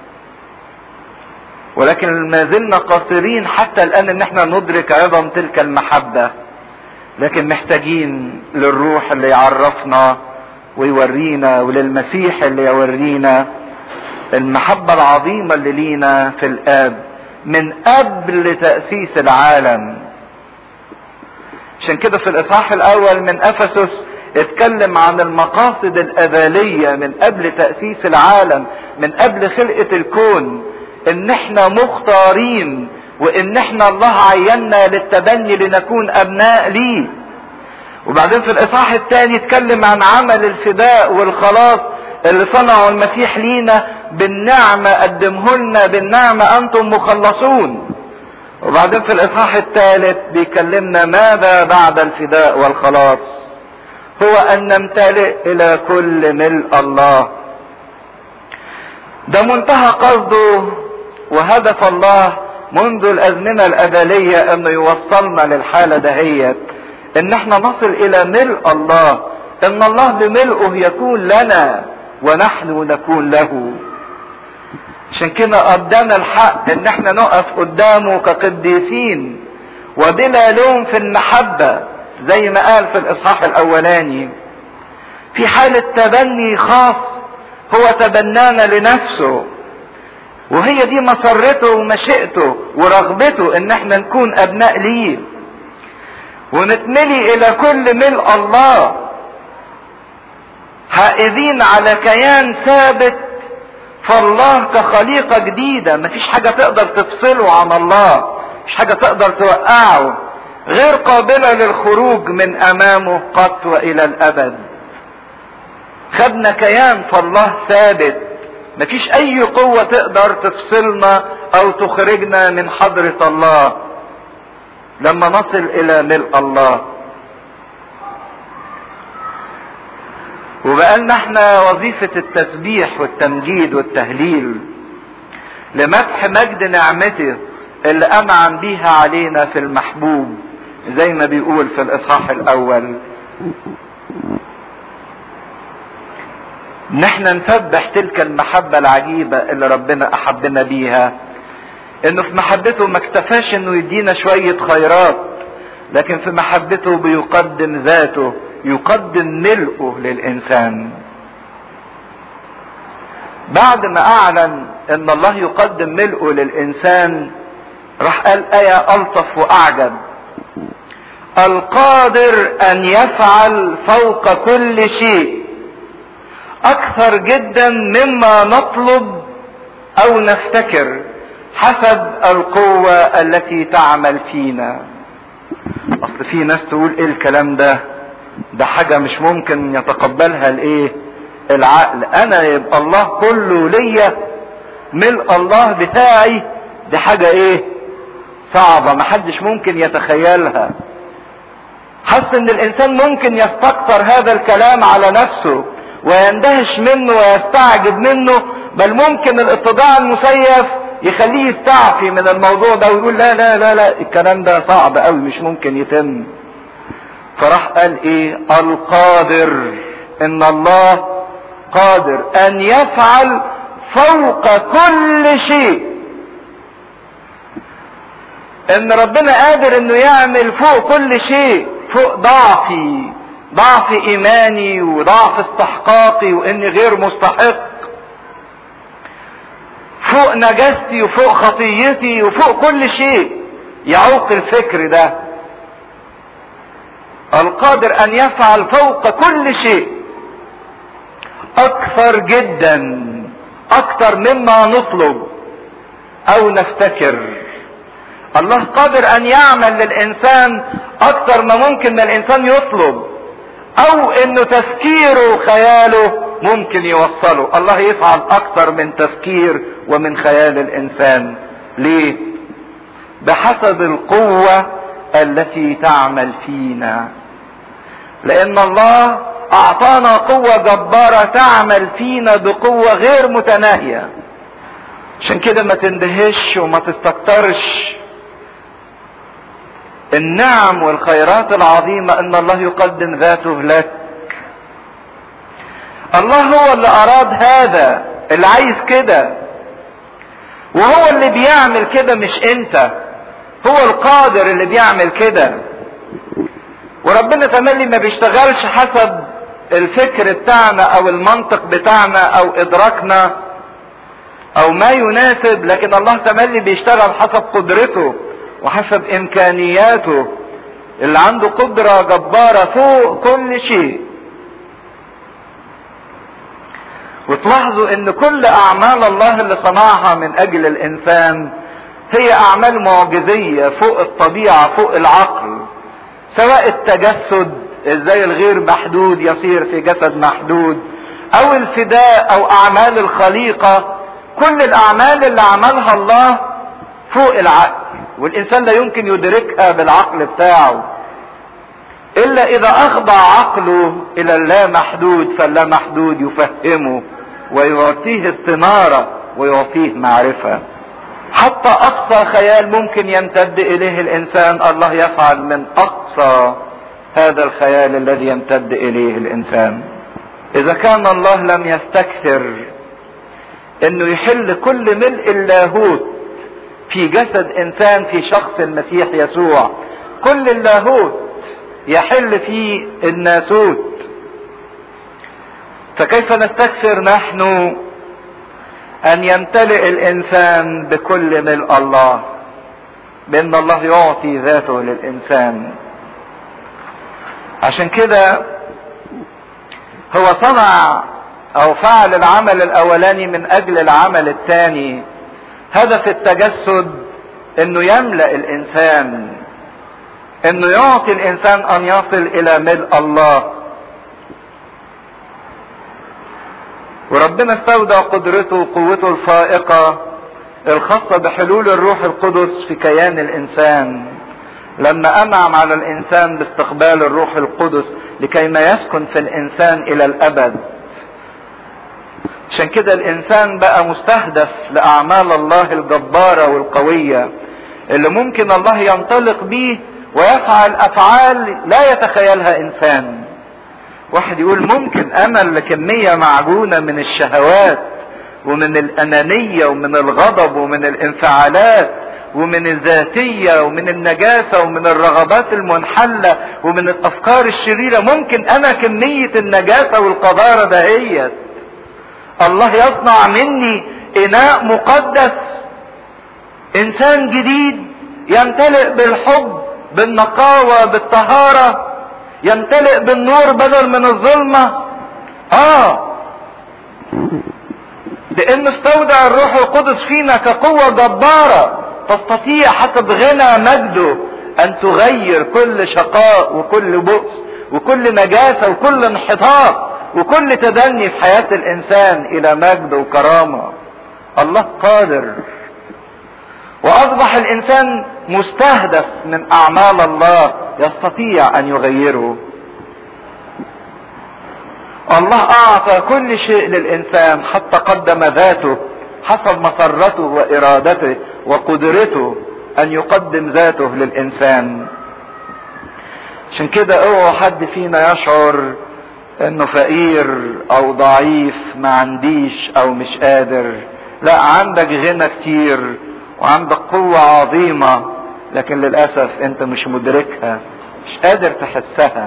ولكن ما زلنا قاصرين حتى الآن إن احنا ندرك عظم تلك المحبة لكن محتاجين للروح اللي يعرفنا ويورينا وللمسيح اللي يورينا المحبة العظيمة اللي لينا في الآب من قبل تأسيس العالم عشان كده في الإصحاح الأول من أفسس اتكلم عن المقاصد الأزلية من قبل تأسيس العالم من قبل خلقة الكون إن احنا مختارين وإن احنا الله عينا للتبني لنكون أبناء ليه وبعدين في الإصحاح الثاني اتكلم عن عمل الفداء والخلاص اللي صنعه المسيح لينا بالنعمة قدمه لنا بالنعمة أنتم مخلصون وبعدين في الإصحاح الثالث بيكلمنا ماذا بعد الفداء والخلاص هو أن نمتلئ إلى كل ملء الله ده منتهى قصده وهدف الله منذ الأزمنة الأزلية أنه يوصلنا للحالة دهيت إن احنا نصل إلى ملء الله إن الله بملئه يكون لنا ونحن نكون له عشان كده ادانا الحق ان احنا نقف قدامه كقديسين وبلا لوم في المحبة زي ما قال في الاصحاح الاولاني في حالة تبني خاص هو تبنانا لنفسه وهي دي مسرته ومشيئته ورغبته ان احنا نكون ابناء ليه ونتملي الى كل ملء الله حائزين على كيان ثابت فالله كخليقة جديدة مفيش حاجة تقدر تفصله عن الله مفيش حاجة تقدر توقعه غير قابلة للخروج من أمامه قط وإلى الأبد خدنا كيان فالله ثابت مفيش أي قوة تقدر تفصلنا أو تخرجنا من حضرة الله لما نصل إلى ملء الله وبقالنا احنا وظيفة التسبيح والتمجيد والتهليل لمدح مجد نعمته اللي أنعم بيها علينا في المحبوب زي ما بيقول في الاصحاح الاول ان احنا نسبح تلك المحبة العجيبة اللي ربنا احبنا بيها انه في محبته ما اكتفاش انه يدينا شوية خيرات لكن في محبته بيقدم ذاته يقدم ملئه للانسان بعد ما اعلن ان الله يقدم ملئه للانسان راح قال ايه الطف واعجب القادر ان يفعل فوق كل شيء اكثر جدا مما نطلب او نفتكر حسب القوة التي تعمل فينا اصل في ناس تقول ايه الكلام ده ده حاجة مش ممكن يتقبلها الايه العقل انا يبقى الله كله ليا ملء الله بتاعي دي حاجة ايه صعبة محدش ممكن يتخيلها حس ان الانسان ممكن يستكثر هذا الكلام على نفسه ويندهش منه ويستعجب منه بل ممكن الاتضاع المسيف يخليه يستعفي من الموضوع ده ويقول لا لا لا لا الكلام ده صعب قوي مش ممكن يتم فراح قال ايه القادر ان الله قادر ان يفعل فوق كل شيء ان ربنا قادر انه يعمل فوق كل شيء فوق ضعفي ضعف ايماني وضعف استحقاقي واني غير مستحق فوق نجاستي وفوق خطيتي وفوق كل شيء يعوق الفكر ده القادر ان يفعل فوق كل شيء اكثر جدا اكثر مما نطلب او نفتكر الله قادر ان يعمل للانسان اكثر ما ممكن ما الانسان يطلب او انه تفكيره وخياله ممكن يوصله الله يفعل اكثر من تفكير ومن خيال الانسان ليه بحسب القوة التي تعمل فينا لان الله اعطانا قوة جبارة تعمل فينا بقوة غير متناهية عشان كده ما تندهش وما تستكترش النعم والخيرات العظيمة ان الله يقدم ذاته لك الله هو اللي اراد هذا اللي عايز كده وهو اللي بيعمل كده مش انت هو القادر اللي بيعمل كده وربنا تملي ما بيشتغلش حسب الفكر بتاعنا او المنطق بتاعنا او ادراكنا او ما يناسب لكن الله تملي بيشتغل حسب قدرته وحسب امكانياته اللي عنده قدرة جبارة فوق كل شيء وتلاحظوا ان كل اعمال الله اللي صنعها من اجل الانسان هي اعمال معجزية فوق الطبيعة فوق العقل سواء التجسد ازاي الغير محدود يصير في جسد محدود او الفداء او اعمال الخليقة كل الاعمال اللي عملها الله فوق العقل والانسان لا يمكن يدركها بالعقل بتاعه الا اذا اخضع عقله الى اللامحدود فاللامحدود يفهمه ويعطيه استنارة ويعطيه معرفة حتى اقصى خيال ممكن يمتد اليه الانسان الله يفعل من اقصى هذا الخيال الذي يمتد اليه الانسان اذا كان الله لم يستكثر انه يحل كل ملء اللاهوت في جسد انسان في شخص المسيح يسوع كل اللاهوت يحل في الناسوت فكيف نستكثر نحن ان يمتلئ الانسان بكل ملء الله بان الله يعطي ذاته للانسان عشان كده هو صنع او فعل العمل الاولاني من اجل العمل الثاني هدف التجسد انه يملا الانسان انه يعطي الانسان ان يصل الى ملء الله وربنا استودع قدرته وقوته الفائقة الخاصة بحلول الروح القدس في كيان الإنسان لما أنعم على الإنسان باستقبال الروح القدس لكي ما يسكن في الإنسان إلى الأبد عشان كده الإنسان بقى مستهدف لأعمال الله الجبارة والقوية اللي ممكن الله ينطلق بيه ويفعل افعال لا يتخيلها انسان واحد يقول ممكن انا اللي كمية معجونة من الشهوات ومن الانانية ومن الغضب ومن الانفعالات ومن الذاتية ومن النجاسة ومن الرغبات المنحلة ومن الافكار الشريرة ممكن انا كمية النجاسة والقذارة دهيت الله يصنع مني اناء مقدس انسان جديد يمتلئ بالحب بالنقاوة بالطهارة يمتلئ بالنور بدل من الظلمة اه لان استودع الروح القدس فينا كقوة جبارة تستطيع حسب غنى مجده ان تغير كل شقاء وكل بؤس وكل نجاسة وكل انحطاط وكل تدني في حياة الانسان الى مجد وكرامة الله قادر واصبح الانسان مستهدف من اعمال الله يستطيع ان يغيره الله اعطى كل شيء للانسان حتى قدم ذاته حسب مسرته وارادته وقدرته ان يقدم ذاته للانسان عشان كده اوعى حد فينا يشعر انه فقير او ضعيف ما عنديش او مش قادر لا عندك غنى كتير وعندك قوة عظيمة لكن للأسف أنت مش مدركها مش قادر تحسها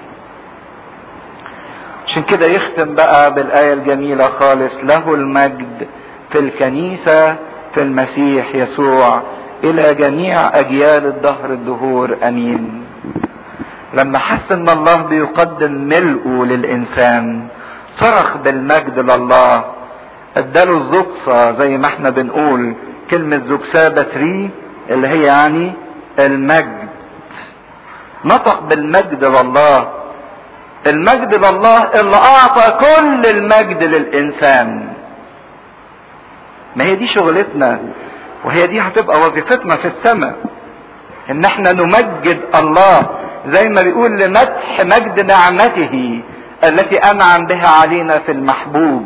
عشان كده يختم بقى بالآية الجميلة خالص له المجد في الكنيسة في المسيح يسوع إلى جميع أجيال الدهر الدهور أمين لما حس ان الله بيقدم ملئه للانسان صرخ بالمجد لله اداله الزقصة زي ما احنا بنقول كلمة زكسابة تري اللي هي يعني المجد نطق بالمجد لله المجد لله اللي اعطى كل المجد للانسان ما هي دي شغلتنا وهي دي هتبقى وظيفتنا في السماء ان احنا نمجد الله زي ما بيقول لمدح مجد نعمته التي انعم بها علينا في المحبوب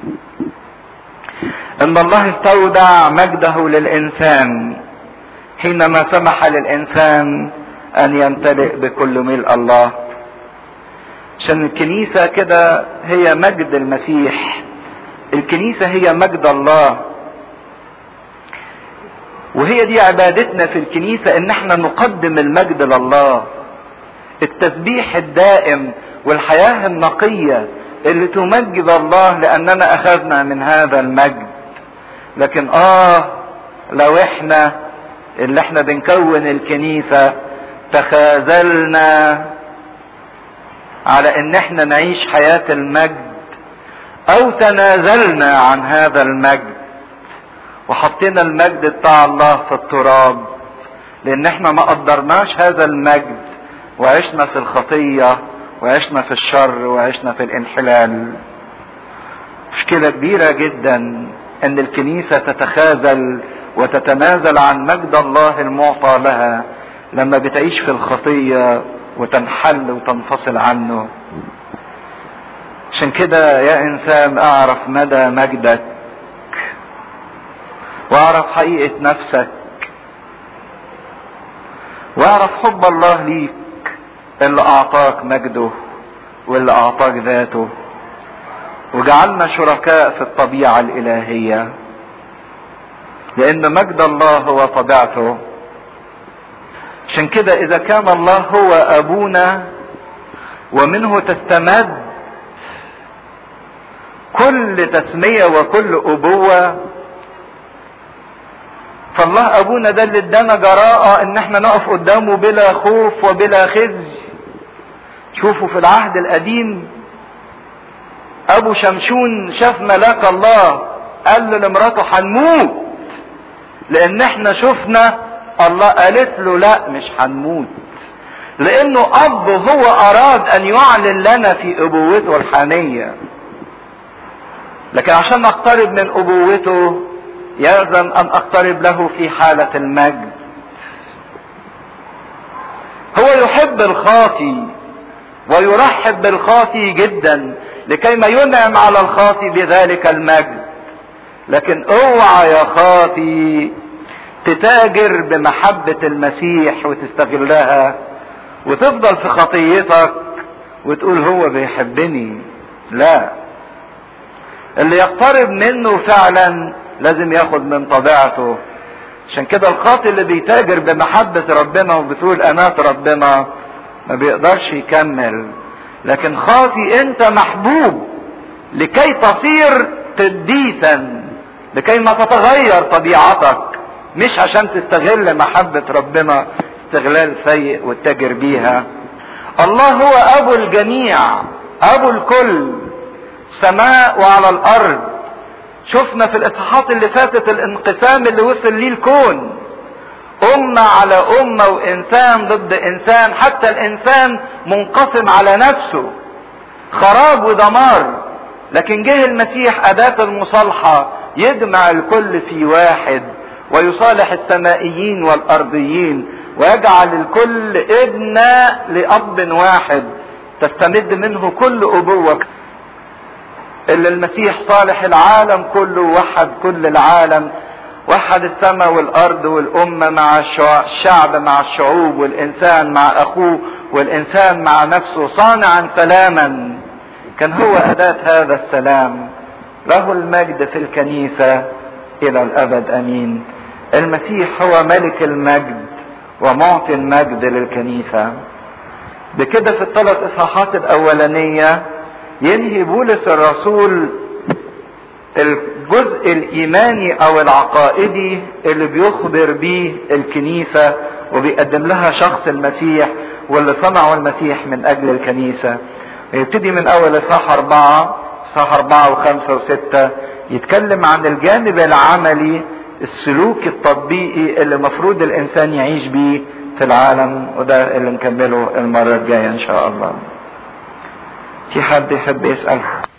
ان الله استودع مجده للانسان حينما سمح للانسان ان يمتلئ بكل ملء الله عشان الكنيسة كده هي مجد المسيح الكنيسة هي مجد الله وهي دي عبادتنا في الكنيسة ان احنا نقدم المجد لله التسبيح الدائم والحياة النقية اللي تمجد الله لاننا اخذنا من هذا المجد لكن اه لو احنا اللي احنا بنكون الكنيسة تخاذلنا على ان احنا نعيش حياة المجد او تنازلنا عن هذا المجد وحطينا المجد بتاع الله في التراب لان احنا ما قدرناش هذا المجد وعشنا في الخطية وعشنا في الشر وعشنا في الانحلال مشكلة كبيرة جدا ان الكنيسة تتخاذل وتتنازل عن مجد الله المعطى لها لما بتعيش في الخطية وتنحل وتنفصل عنه عشان كده يا انسان اعرف مدى مجدك واعرف حقيقة نفسك واعرف حب الله ليك اللي اعطاك مجده واللي اعطاك ذاته وجعلنا شركاء في الطبيعة الالهية لان مجد الله هو طبيعته عشان كده اذا كان الله هو ابونا ومنه تستمد كل تسمية وكل ابوة فالله ابونا ده اللي ادانا جراءة ان احنا نقف قدامه بلا خوف وبلا خزي شوفوا في العهد القديم ابو شمشون شاف ملاك الله قال له لمراته هنموت لان احنا شفنا الله قالت له لا مش هنموت لانه اب هو اراد ان يعلن لنا في ابوته الحانية لكن عشان نقترب من ابوته يلزم ان اقترب له في حالة المجد هو يحب الخاطي ويرحب بالخاطي جدا لكي ما ينعم على الخاطي بذلك المجد لكن اوعى يا خاطي تتاجر بمحبة المسيح وتستغلها وتفضل في خطيتك وتقول هو بيحبني لا اللي يقترب منه فعلا لازم ياخد من طبيعته عشان كده الخاطئ اللي بيتاجر بمحبة ربنا وبتقول أنات ربنا ما بيقدرش يكمل لكن خاطي انت محبوب لكي تصير قديسا لكي ما تتغير طبيعتك مش عشان تستغل محبة ربنا استغلال سيء وتتاجر بيها الله هو ابو الجميع ابو الكل سماء وعلى الارض شفنا في الاصحاحات اللي فاتت الانقسام اللي وصل ليه الكون أمة على أمة وإنسان ضد إنسان حتى الإنسان منقسم على نفسه خراب ودمار لكن جه المسيح أداة المصالحة يجمع الكل في واحد ويصالح السمائيين والأرضيين ويجعل الكل ابن لأب واحد تستمد منه كل أبوة اللي المسيح صالح العالم كله وحد كل العالم وحد السماء والارض والامه مع الشعب مع الشعوب والانسان مع اخوه والانسان مع نفسه صانعا سلاما كان هو اداه هذا السلام له المجد في الكنيسه الى الابد امين المسيح هو ملك المجد ومعطي المجد للكنيسه بكده في الثلاث اصحاحات الاولانيه ينهي بولس الرسول الجزء الايماني او العقائدي اللي بيخبر بيه الكنيسة وبيقدم لها شخص المسيح واللي صنعه المسيح من اجل الكنيسة يبتدي من اول اصحاح اربعة اصحاح اربعة وخمسة وستة يتكلم عن الجانب العملي السلوك التطبيقي اللي مفروض الانسان يعيش بيه في العالم وده اللي نكمله المرة الجاية ان شاء الله في حد يحب يسأل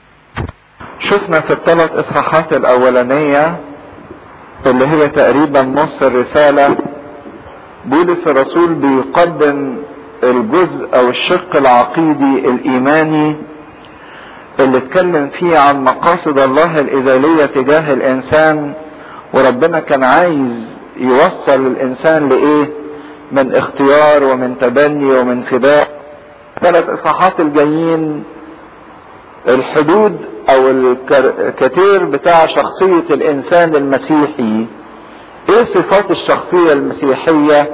شفنا في الثلاث اصحاحات الاولانية اللي هي تقريبا نص الرسالة بولس الرسول بيقدم الجزء او الشق العقيدي الايماني اللي اتكلم فيه عن مقاصد الله الازالية تجاه الانسان وربنا كان عايز يوصل الانسان لايه من اختيار ومن تبني ومن فداء ثلاث اصحاحات الجايين الحدود او الكثير بتاع شخصية الانسان المسيحي ايه صفات الشخصية المسيحية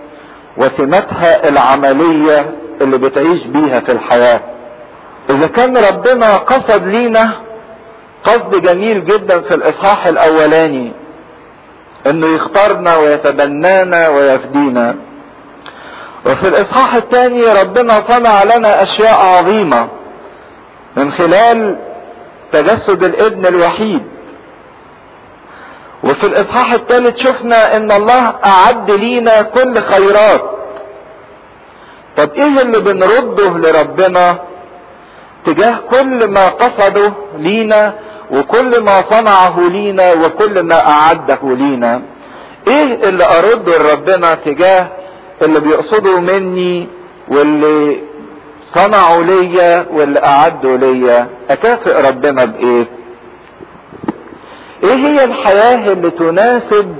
وسماتها العملية اللي بتعيش بيها في الحياة اذا كان ربنا قصد لينا قصد جميل جدا في الاصحاح الاولاني انه يختارنا ويتبنانا ويفدينا وفي الاصحاح الثاني ربنا صنع لنا اشياء عظيمه من خلال تجسد الابن الوحيد وفي الاصحاح الثالث شفنا ان الله اعد لينا كل خيرات طب ايه اللي بنرده لربنا تجاه كل ما قصده لينا وكل ما صنعه لينا وكل ما اعده لينا ايه اللي ارده لربنا تجاه اللي بيقصده مني واللي صنعوا ليا واللي اعدوا ليا اكافئ ربنا بايه ايه هي الحياة اللي تناسب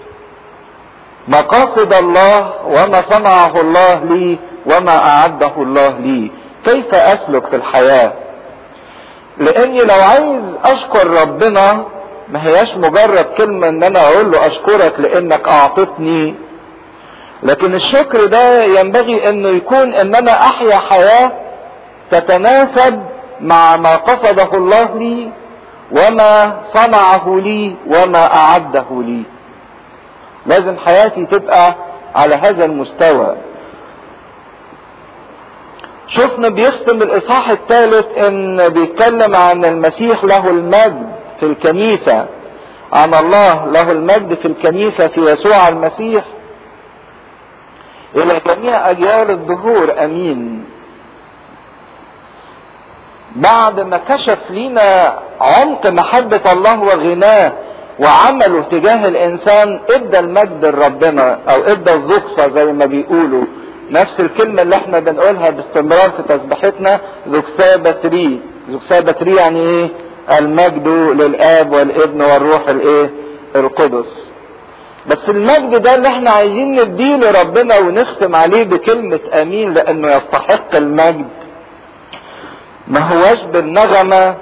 مقاصد الله وما صنعه الله لي وما اعده الله لي كيف اسلك في الحياة لاني لو عايز اشكر ربنا ما هياش مجرد كلمة ان انا اقول له اشكرك لانك اعطتني لكن الشكر ده ينبغي انه يكون ان انا احيا حياة تتناسب مع ما قصده الله لي وما صنعه لي وما اعده لي لازم حياتي تبقى على هذا المستوى شفنا بيختم الاصحاح الثالث ان بيتكلم عن المسيح له المجد في الكنيسة عن الله له المجد في الكنيسة في يسوع المسيح الى جميع اجيال الظهور امين بعد ما كشف لينا عمق محبة الله وغناه وعمله تجاه الانسان ادى المجد لربنا او ادى الزقصة زي ما بيقولوا نفس الكلمة اللي احنا بنقولها باستمرار في تسبيحتنا زكسابتري زكسابتري يعني ايه المجد للاب والابن والروح الايه القدس بس المجد ده اللي احنا عايزين نديه لربنا ونختم عليه بكلمة امين لانه يستحق المجد ما هواش بالنغمة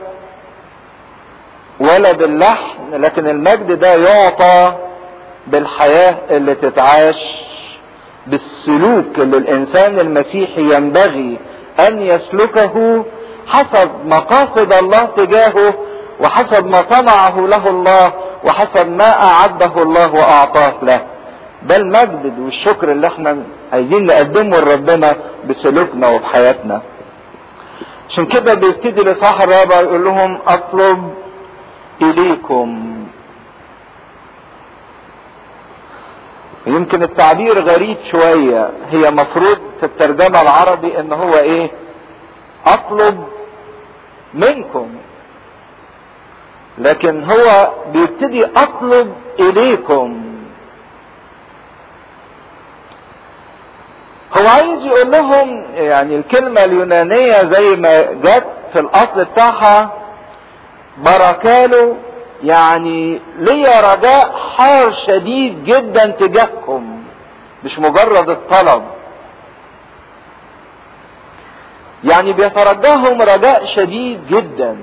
ولا باللحن لكن المجد ده يعطى بالحياة اللي تتعاش بالسلوك اللي الانسان المسيحي ينبغي ان يسلكه حسب مقاصد الله تجاهه وحسب ما صنعه له الله وحسب ما اعده الله واعطاه له ده المجد والشكر اللي احنا عايزين نقدمه لربنا بسلوكنا وبحياتنا عشان كده بيبتدي الاصحاح الرابع يقول لهم اطلب اليكم يمكن التعبير غريب شوية هي مفروض في الترجمة العربي ان هو ايه اطلب منكم لكن هو بيبتدي اطلب اليكم هو عايز يقول لهم يعني الكلمة اليونانية زي ما جت في الاصل بتاعها بركاله يعني ليا رجاء حار شديد جدا تجاهكم مش مجرد الطلب يعني بيترجاهم رجاء شديد جدا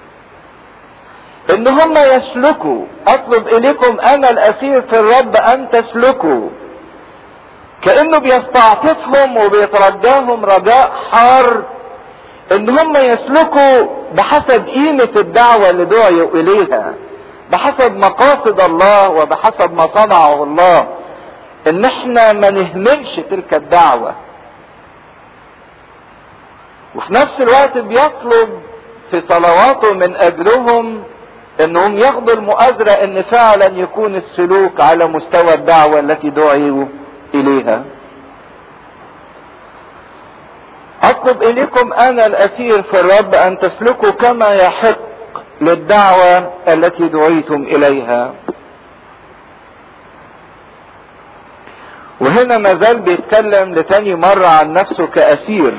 ان هم يسلكوا اطلب اليكم انا الاسير في الرب ان تسلكوا كانه بيستعطفهم وبيترجاهم رجاء حار ان هم يسلكوا بحسب قيمة الدعوة اللي دعوا اليها بحسب مقاصد الله وبحسب ما صنعه الله ان احنا ما نهملش تلك الدعوة وفي نفس الوقت بيطلب في صلواته من اجلهم انهم ياخدوا المؤازرة ان فعلا يكون السلوك على مستوى الدعوة التي دعوا اليها اطلب اليكم انا الاسير في الرب ان تسلكوا كما يحق للدعوة التي دعيتم اليها وهنا ما زال بيتكلم لتاني مرة عن نفسه كأسير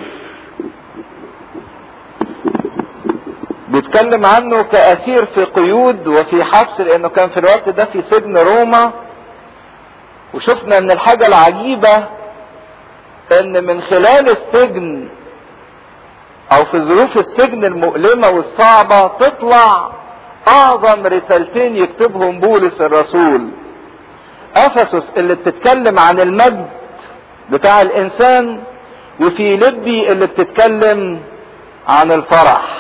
بيتكلم عنه كأسير في قيود وفي حبس لأنه كان في الوقت ده في سجن روما وشفنا ان الحاجة العجيبة ان من خلال السجن او في ظروف السجن المؤلمة والصعبة تطلع اعظم رسالتين يكتبهم بولس الرسول افسس اللي بتتكلم عن المجد بتاع الانسان وفي لبي اللي بتتكلم عن الفرح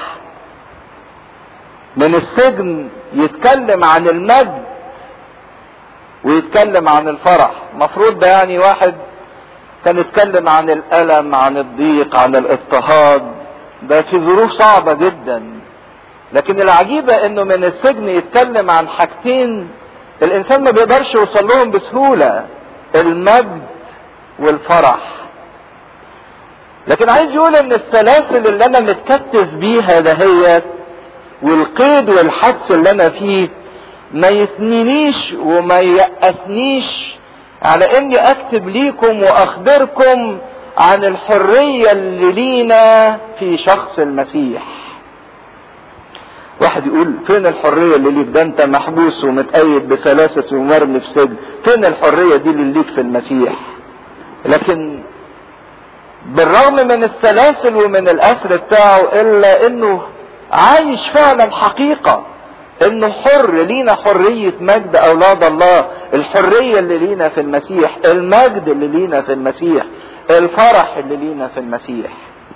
من السجن يتكلم عن المجد ويتكلم عن الفرح مفروض ده يعني واحد كان يتكلم عن الألم عن الضيق عن الاضطهاد ده في ظروف صعبة جدا لكن العجيبة انه من السجن يتكلم عن حاجتين الانسان ما بيقدرش يوصل لهم بسهولة المجد والفرح لكن عايز يقول ان السلاسل اللي انا متكتف بيها دهيت والقيد والحبس اللي انا فيه ما يثنينيش وما يأسنيش على اني اكتب ليكم واخبركم عن الحرية اللي لينا في شخص المسيح واحد يقول فين الحرية اللي ليك ده انت محبوس ومتقيد بسلاسل ومرمي في سجن فين الحرية دي اللي ليك في المسيح لكن بالرغم من السلاسل ومن الاسر بتاعه الا انه عايش فعلا حقيقة انه حر لينا حرية مجد اولاد الله الحرية اللي لينا في المسيح المجد اللي لينا في المسيح الفرح اللي لينا في المسيح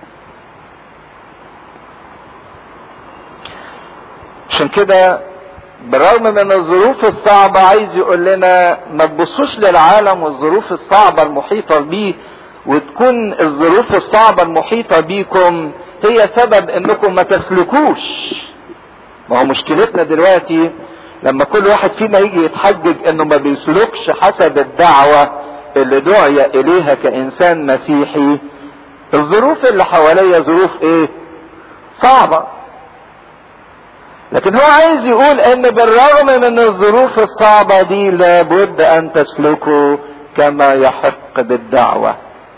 عشان كده بالرغم من الظروف الصعبة عايز يقول لنا ما تبصوش للعالم والظروف الصعبة المحيطة بيه وتكون الظروف الصعبة المحيطة بيكم هي سبب انكم ما تسلكوش ما هو مشكلتنا دلوقتي لما كل واحد فينا يجي يتحجج انه ما بيسلكش حسب الدعوة اللي دعي اليها كانسان مسيحي الظروف اللي حواليا ظروف ايه صعبة لكن هو عايز يقول ان بالرغم من الظروف الصعبة دي لابد ان تسلكوا كما يحق بالدعوة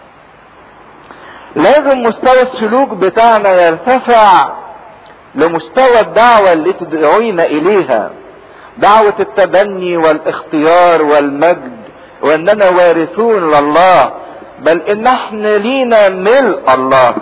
لازم مستوى السلوك بتاعنا يرتفع لمستوى الدعوة اللي تدعونا اليها دعوة التبني والاختيار والمجد واننا وارثون لله بل ان احنا لينا ملء الله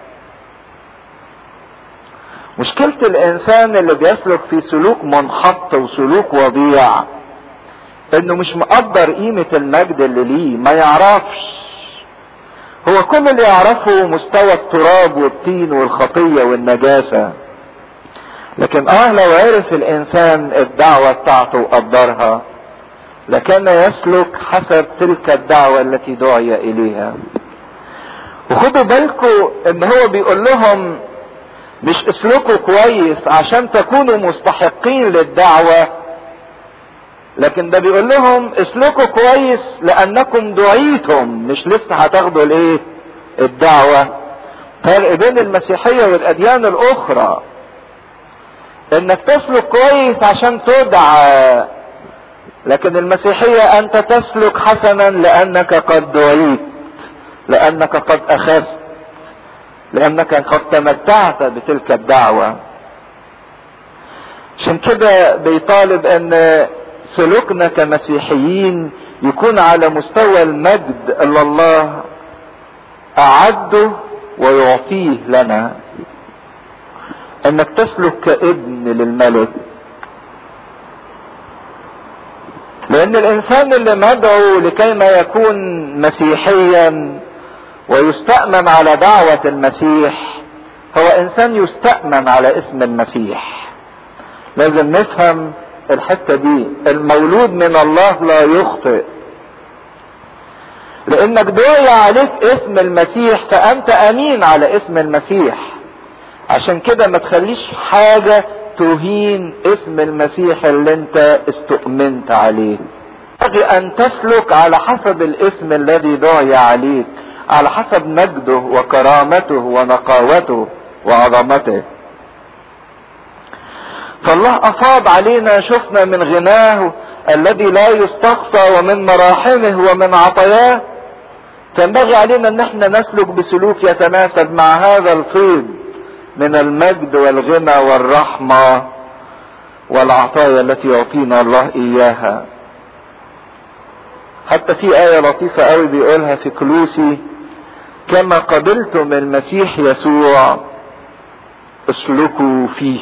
مشكلة الانسان اللي بيسلك في سلوك منحط وسلوك وضيع انه مش مقدر قيمة المجد اللي ليه ما يعرفش هو كل اللي يعرفه مستوى التراب والطين والخطية والنجاسة لكن اه لو عرف الانسان الدعوة بتاعته وقدرها لكان يسلك حسب تلك الدعوة التي دعي اليها وخدوا بالكم ان هو بيقول لهم مش اسلكوا كويس عشان تكونوا مستحقين للدعوة لكن ده بيقول لهم اسلكوا كويس لانكم دعيتم مش لسه هتاخدوا الايه الدعوة فرق بين المسيحية والاديان الاخرى انك تسلك كويس عشان تدعى لكن المسيحية انت تسلك حسنا لانك قد دعيت لانك قد اخذت لانك قد تمتعت بتلك الدعوة عشان كده بيطالب ان سلوكنا كمسيحيين يكون على مستوى المجد اللي الله اعده ويعطيه لنا انك تسلك كابن للملك لان الانسان اللي مدعو لكي ما يكون مسيحيا ويستأمن على دعوة المسيح هو انسان يستأمن على اسم المسيح لازم نفهم الحتة دي المولود من الله لا يخطئ لانك دعي عليك اسم المسيح فانت امين على اسم المسيح عشان كده ما تخليش حاجة تهين اسم المسيح اللي انت استؤمنت عليه ينبغي ان تسلك على حسب الاسم الذي دعي عليك على حسب مجده وكرامته ونقاوته وعظمته فالله افاض علينا شفنا من غناه الذي لا يستقصى ومن مراحمه ومن عطاياه فينبغي علينا ان احنا نسلك بسلوك يتناسب مع هذا الفيض من المجد والغنى والرحمة والعطايا التي يعطينا الله اياها حتى في آية لطيفة قوي بيقولها في كلوسي كما قبلتم المسيح يسوع اسلكوا فيه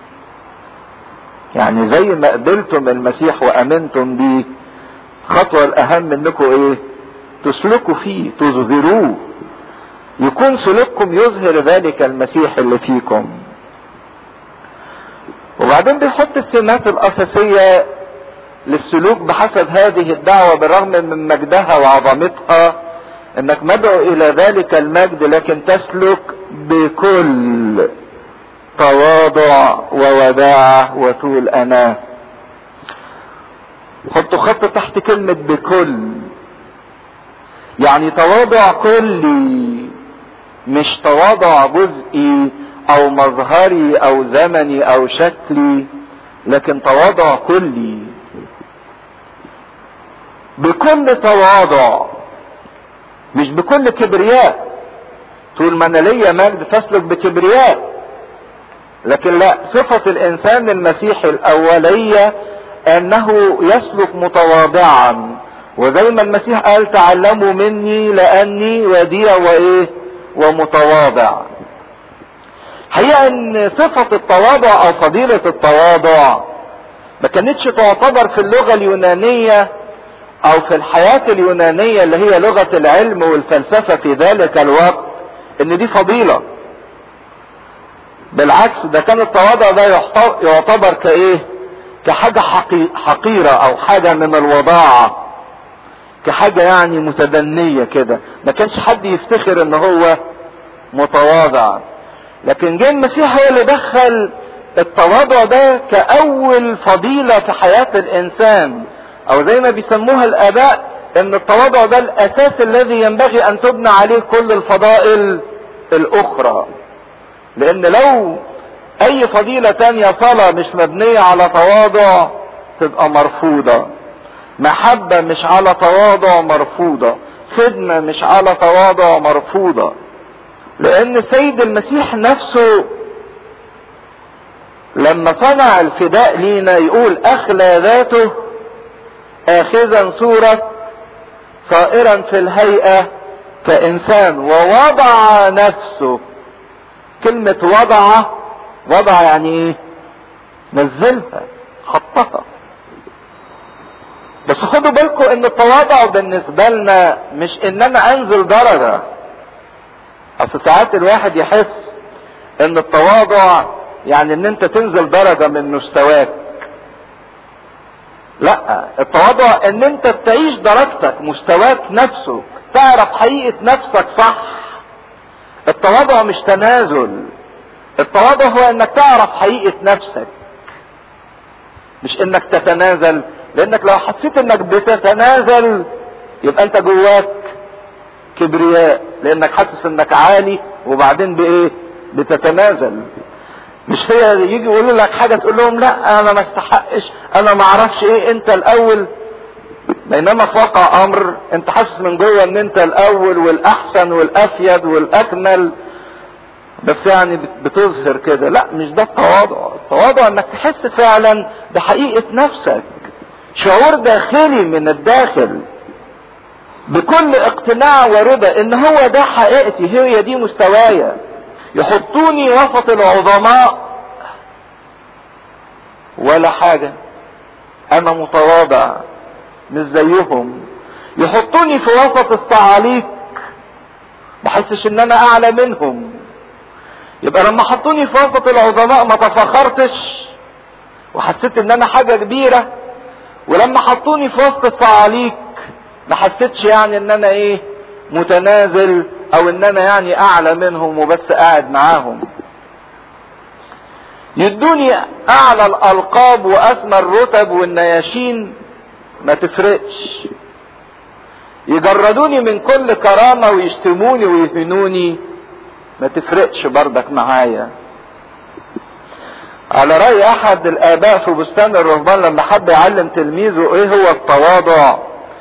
يعني زي ما قبلتم المسيح وامنتم بيه خطوة الاهم انكم ايه تسلكوا فيه تظهروه يكون سلوككم يظهر ذلك المسيح اللي فيكم وبعدين بيحط السمات الاساسية للسلوك بحسب هذه الدعوة بالرغم من مجدها وعظمتها انك مدعو الى ذلك المجد لكن تسلك بكل تواضع ووداعة وطول أناة حطوا خط تحت كلمة بكل يعني تواضع كلي مش تواضع جزئي او مظهري او زمني او شكلي لكن تواضع كلي بكل تواضع مش بكل كبرياء طول ما انا ليا مجد فاسلك بكبرياء لكن لا صفة الانسان المسيحي الاولية انه يسلك متواضعا وزي ما المسيح قال تعلموا مني لاني وديع وايه ومتواضع حقيقة ان صفة التواضع او فضيلة التواضع ما كانتش تعتبر في اللغة اليونانية او في الحياة اليونانية اللي هي لغة العلم والفلسفة في ذلك الوقت ان دي فضيلة بالعكس ده كان التواضع ده يعتبر كايه كحاجة حقي حقيرة او حاجة من الوضاعة كحاجة يعني متدنية كده ما كانش حد يفتخر ان هو متواضع لكن جه المسيح هو اللي دخل التواضع ده كأول فضيلة في حياة الإنسان أو زي ما بيسموها الآباء إن التواضع ده الأساس الذي ينبغي أن تبنى عليه كل الفضائل الأخرى لأن لو أي فضيلة تانية صلاة مش مبنية على تواضع تبقى مرفوضة محبة مش على تواضع مرفوضة خدمة مش على تواضع مرفوضة لان السيد المسيح نفسه لما صنع الفداء لينا يقول اخلى ذاته اخذا صورة صائرا في الهيئة كانسان ووضع نفسه كلمة وضع وضع يعني ايه نزلها حطها بس خدوا بالكم ان التواضع بالنسبة لنا مش ان انا انزل درجة اصل ساعات الواحد يحس ان التواضع يعني ان انت تنزل درجة من مستواك لا التواضع ان انت تعيش درجتك مستواك نفسه تعرف حقيقة نفسك صح التواضع مش تنازل التواضع هو انك تعرف حقيقة نفسك مش انك تتنازل لانك لو حسيت انك بتتنازل يبقى انت جواك كبرياء لانك حاسس انك عالي وبعدين بايه بتتنازل مش هي يجي يقولوا لك حاجه تقول لهم لا انا ما استحقش انا ما اعرفش ايه انت الاول بينما في واقع امر انت حاسس من جوه ان انت الاول والاحسن والافيد والاكمل بس يعني بتظهر كده لا مش ده التواضع التواضع انك تحس فعلا بحقيقه نفسك شعور داخلي من الداخل بكل اقتناع ورضا ان هو ده حقيقتي هي دي مستوايا يحطوني وسط العظماء ولا حاجة انا متواضع مش زيهم يحطوني في وسط الصعاليك بحسش ان انا اعلى منهم يبقى لما حطوني في وسط العظماء ما تفخرتش وحسيت ان انا حاجة كبيرة ولما حطوني في وسط الصعاليك ما حسيتش يعني ان انا ايه متنازل او ان انا يعني اعلى منهم وبس قاعد معاهم يدوني اعلى الالقاب واسمى الرتب والنياشين ما تفرقش يجردوني من كل كرامة ويشتموني ويهنوني ما تفرقش بردك معايا على رأي احد الاباء في بستان الرهبان لما حب يعلم تلميذه ايه هو التواضع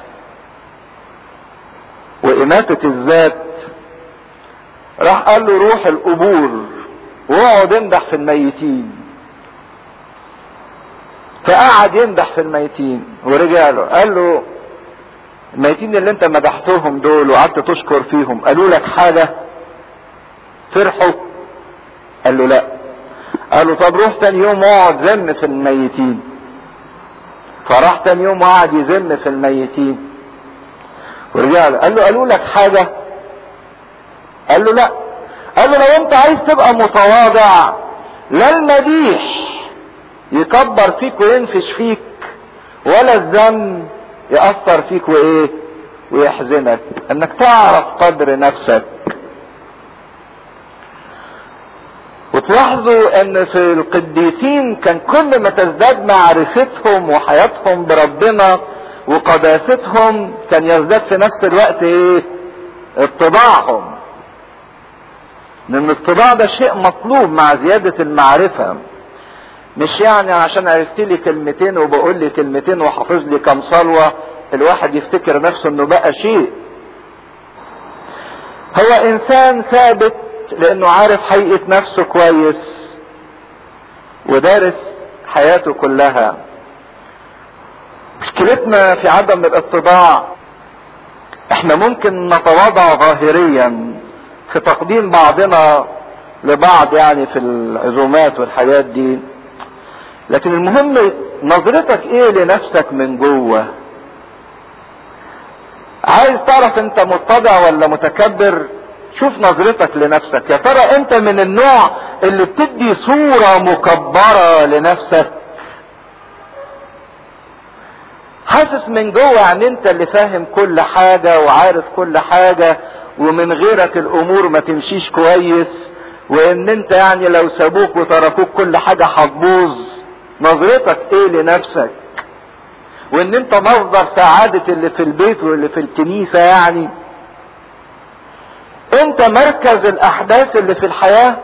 وإماتة الذات راح قال له روح القبور واقعد امدح في الميتين فقعد يمدح في الميتين ورجع له قال له الميتين اللي انت مدحتهم دول وقعدت تشكر فيهم قالوا لك حاجة فرحوا قال له لا قال له طب روح تاني يوم اقعد ذم في الميتين فراح تاني يوم وقعد يذم في الميتين ورجع له قال له قالوا لك حاجة قال له لا قال له لو انت عايز تبقى متواضع لا المديح يكبر فيك وينفش فيك ولا الذم يأثر فيك وايه ويحزنك انك تعرف قدر نفسك وتلاحظوا ان في القديسين كان كل ما تزداد معرفتهم وحياتهم بربنا وقداستهم كان يزداد في نفس الوقت ايه اتباعهم لان الاتباع ده شيء مطلوب مع زيادة المعرفة مش يعني عشان عرفت لي كلمتين وبقول لي كلمتين وحافظ لي كم صلوة الواحد يفتكر نفسه انه بقى شيء هو انسان ثابت لانه عارف حقيقة نفسه كويس ودارس حياته كلها مشكلتنا في عدم الاتباع احنا ممكن نتواضع ظاهريا في تقديم بعضنا لبعض يعني في العزومات والحاجات دي لكن المهم نظرتك ايه لنفسك من جوه عايز تعرف انت متضع ولا متكبر شوف نظرتك لنفسك يا ترى انت من النوع اللي بتدي صورة مكبرة لنفسك حاسس من جوه ان انت اللي فاهم كل حاجة وعارف كل حاجة ومن غيرك الامور ما تمشيش كويس وان انت يعني لو سابوك وتركوك كل حاجة هتبوظ نظرتك ايه لنفسك وان انت مصدر سعادة اللي في البيت واللي في الكنيسة يعني انت مركز الاحداث اللي في الحياة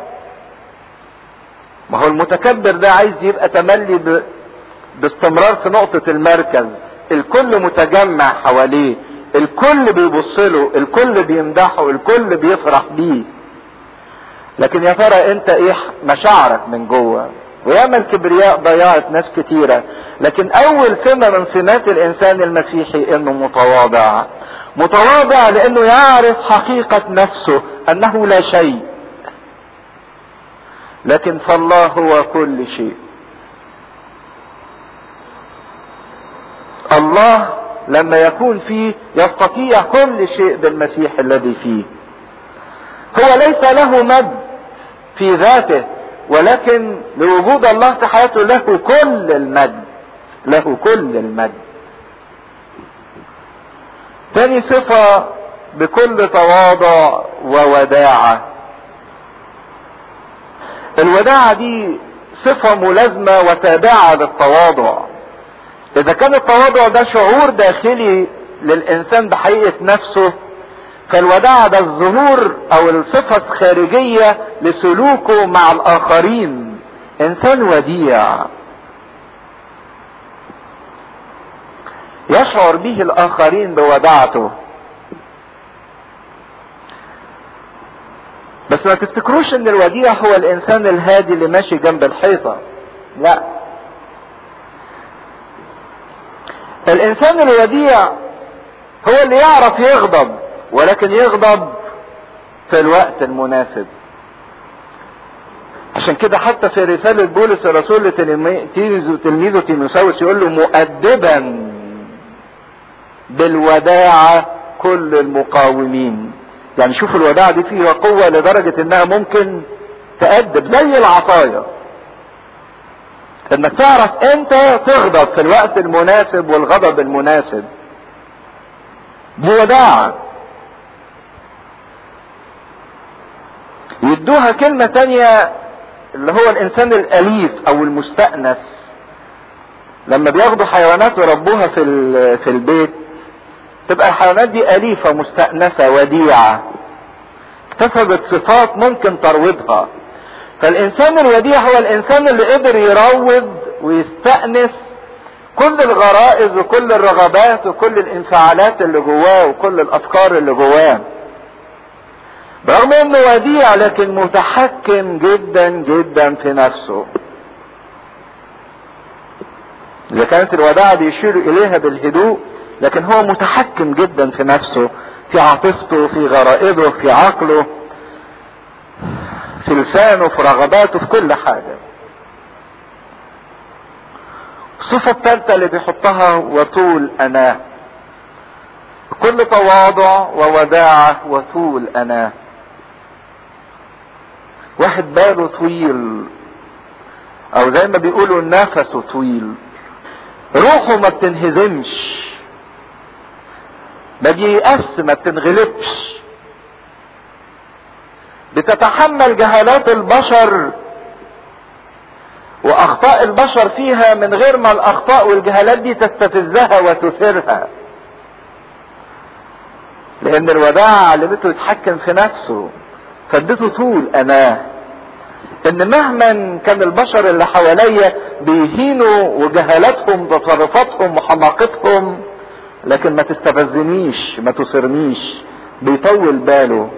ما هو المتكبر ده عايز يبقى تملي ب... باستمرار في نقطة المركز الكل متجمع حواليه الكل بيبص له الكل بيمدحه الكل بيفرح بيه لكن يا ترى انت ايه مشاعرك من جوه وياما الكبرياء ضيعت ناس كتيرة لكن اول سمة من سمات الانسان المسيحي انه متواضع متواضع لانه يعرف حقيقة نفسه انه لا شيء لكن فالله هو كل شيء الله لما يكون فيه يستطيع كل شيء بالمسيح الذي فيه هو ليس له مد في ذاته ولكن لوجود الله في حياته له كل المجد له كل المجد تاني صفة بكل تواضع ووداعة الوداعة دي صفة ملازمة وتابعة للتواضع إذا كان التواضع ده شعور داخلي للإنسان بحقيقة نفسه فالوداعة ده الظهور أو الصفة الخارجية لسلوكه مع الآخرين إنسان وديع يشعر به الآخرين بوداعته بس ما تفتكروش ان الوديع هو الانسان الهادي اللي ماشي جنب الحيطة لا الانسان الوديع هو اللي يعرف يغضب ولكن يغضب في الوقت المناسب عشان كده حتى في رسالة بولس الرسول لتلميذه تيموساوس يقول له مؤدبا بالوداعة كل المقاومين يعني شوف الوداعة دي فيها قوة لدرجة انها ممكن تأدب زي العصاية انك تعرف انت تغضب في الوقت المناسب والغضب المناسب دي وداعة يدوها كلمة تانية اللي هو الانسان الاليف او المستأنس لما بياخدوا حيوانات ويربوها في في البيت تبقى الحيوانات دي أليفة مستأنسة وديعة اكتسبت صفات ممكن تروضها فالإنسان الوديع هو الإنسان اللي قدر يروض ويستأنس كل الغرائز وكل الرغبات وكل الانفعالات اللي جواه وكل الأفكار اللي جواه برغم انه وديع لكن متحكم جدا جدا في نفسه اذا كانت الوداعة بيشير اليها بالهدوء لكن هو متحكم جدا في نفسه في عاطفته في غرائزه في عقله في لسانه في رغباته في كل حاجة الصفة الثالثة اللي بيحطها وطول أناه بكل تواضع ووداعة وطول أناه واحد باله طويل أو زي ما بيقولوا نفسه طويل روحه ما بتنهزمش ما بييأس ما بتنغلبش بتتحمل جهالات البشر واخطاء البشر فيها من غير ما الاخطاء والجهالات دي تستفزها وتثيرها لان الوداعة علمته يتحكم في نفسه فادته طول اناه ان مهما كان البشر اللي حواليا بيهينوا وجهالاتهم تصرفاتهم وحماقتهم لكن ما تستفزنيش ما تصرنيش بيطول باله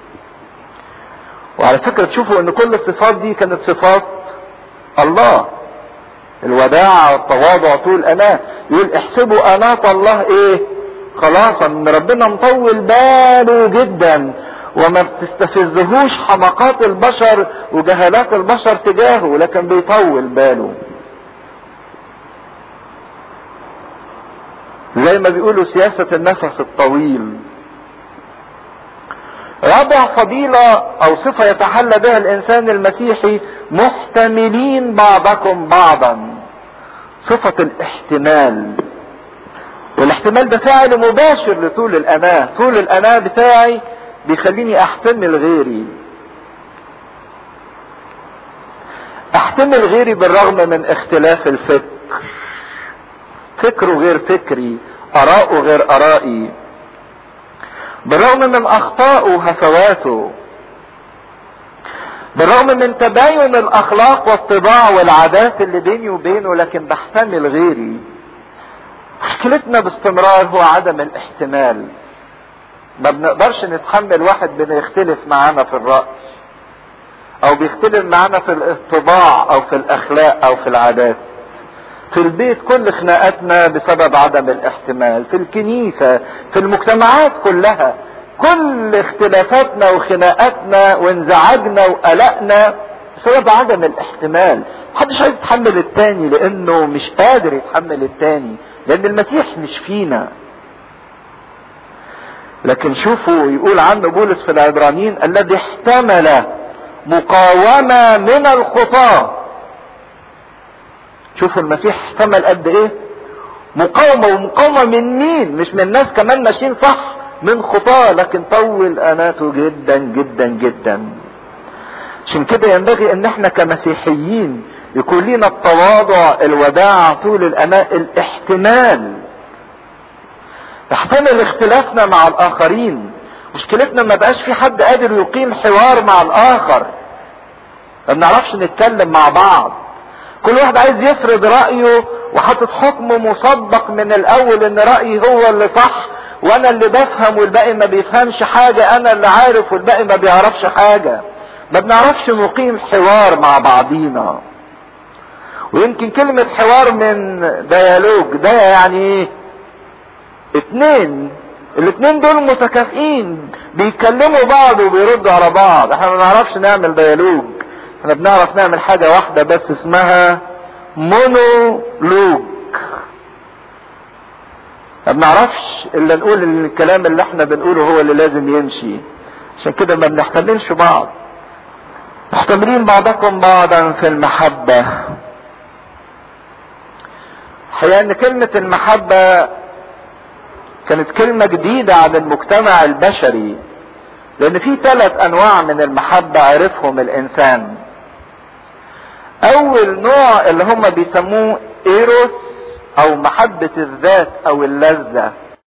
وعلى فكرة تشوفوا ان كل الصفات دي كانت صفات الله الوداعة والتواضع طول أناة يقول احسبوا أناة الله ايه خلاصا ان ربنا مطول باله جدا وما بتستفزهوش حماقات البشر وجهالات البشر تجاهه لكن بيطول باله زي ما بيقولوا سياسة النفس الطويل رابع فضيلة او صفة يتحلى بها الانسان المسيحي محتملين بعضكم بعضا صفة الاحتمال والاحتمال ده فعل مباشر لطول الاناة طول الاناة بتاعي بيخليني احتمل غيري احتمل غيري بالرغم من اختلاف الفكر فكره غير فكري اراءه غير ارائي بالرغم من اخطائه وهفواته بالرغم من تباين الاخلاق والطباع والعادات اللي بيني وبينه لكن بحتمل غيري مشكلتنا باستمرار هو عدم الاحتمال ما بنقدرش نتحمل واحد بنختلف معانا في الرأي او بيختلف معانا في الطباع او في الاخلاق او في العادات في البيت كل خناقاتنا بسبب عدم الاحتمال في الكنيسة في المجتمعات كلها كل اختلافاتنا وخناقاتنا وانزعاجنا وقلقنا بسبب عدم الاحتمال محدش عايز يتحمل التاني لانه مش قادر يتحمل التاني لان المسيح مش فينا لكن شوفوا يقول عنه بولس في العبرانيين الذي احتمل مقاومة من الخطاة شوفوا المسيح احتمل قد ايه مقاومة ومقاومة من مين مش من ناس كمان ماشيين صح من خطاة لكن طول اناته جدا جدا جدا عشان كده ينبغي ان احنا كمسيحيين يكون لنا التواضع الوداع طول الاناء الاحتمال نحتمل اختلافنا مع الاخرين مشكلتنا ما بقاش في حد قادر يقيم حوار مع الاخر ما بنعرفش نتكلم مع بعض كل واحد عايز يفرض رأيه وحاطط حكم مسبق من الاول ان رأيي هو اللي صح وانا اللي بفهم والباقي ما بيفهمش حاجة انا اللي عارف والباقي ما بيعرفش حاجة ما بنعرفش نقيم حوار مع بعضينا ويمكن كلمة حوار من ديالوج ده يعني ايه اتنين الاتنين دول متكافئين بيكلموا بعض وبيردوا على بعض احنا ما بنعرفش نعمل ديالوج احنا بنعرف نعمل حاجة واحدة بس اسمها مونولوج ما بنعرفش الا نقول ان الكلام اللي احنا بنقوله هو اللي لازم يمشي عشان كده ما بنحتملش بعض محتملين بعضكم بعضا في المحبة الحقيقة ان كلمة المحبة كانت كلمة جديدة عن المجتمع البشري لان في ثلاث انواع من المحبة عرفهم الانسان اول نوع اللي هم بيسموه ايروس او محبة الذات او اللذة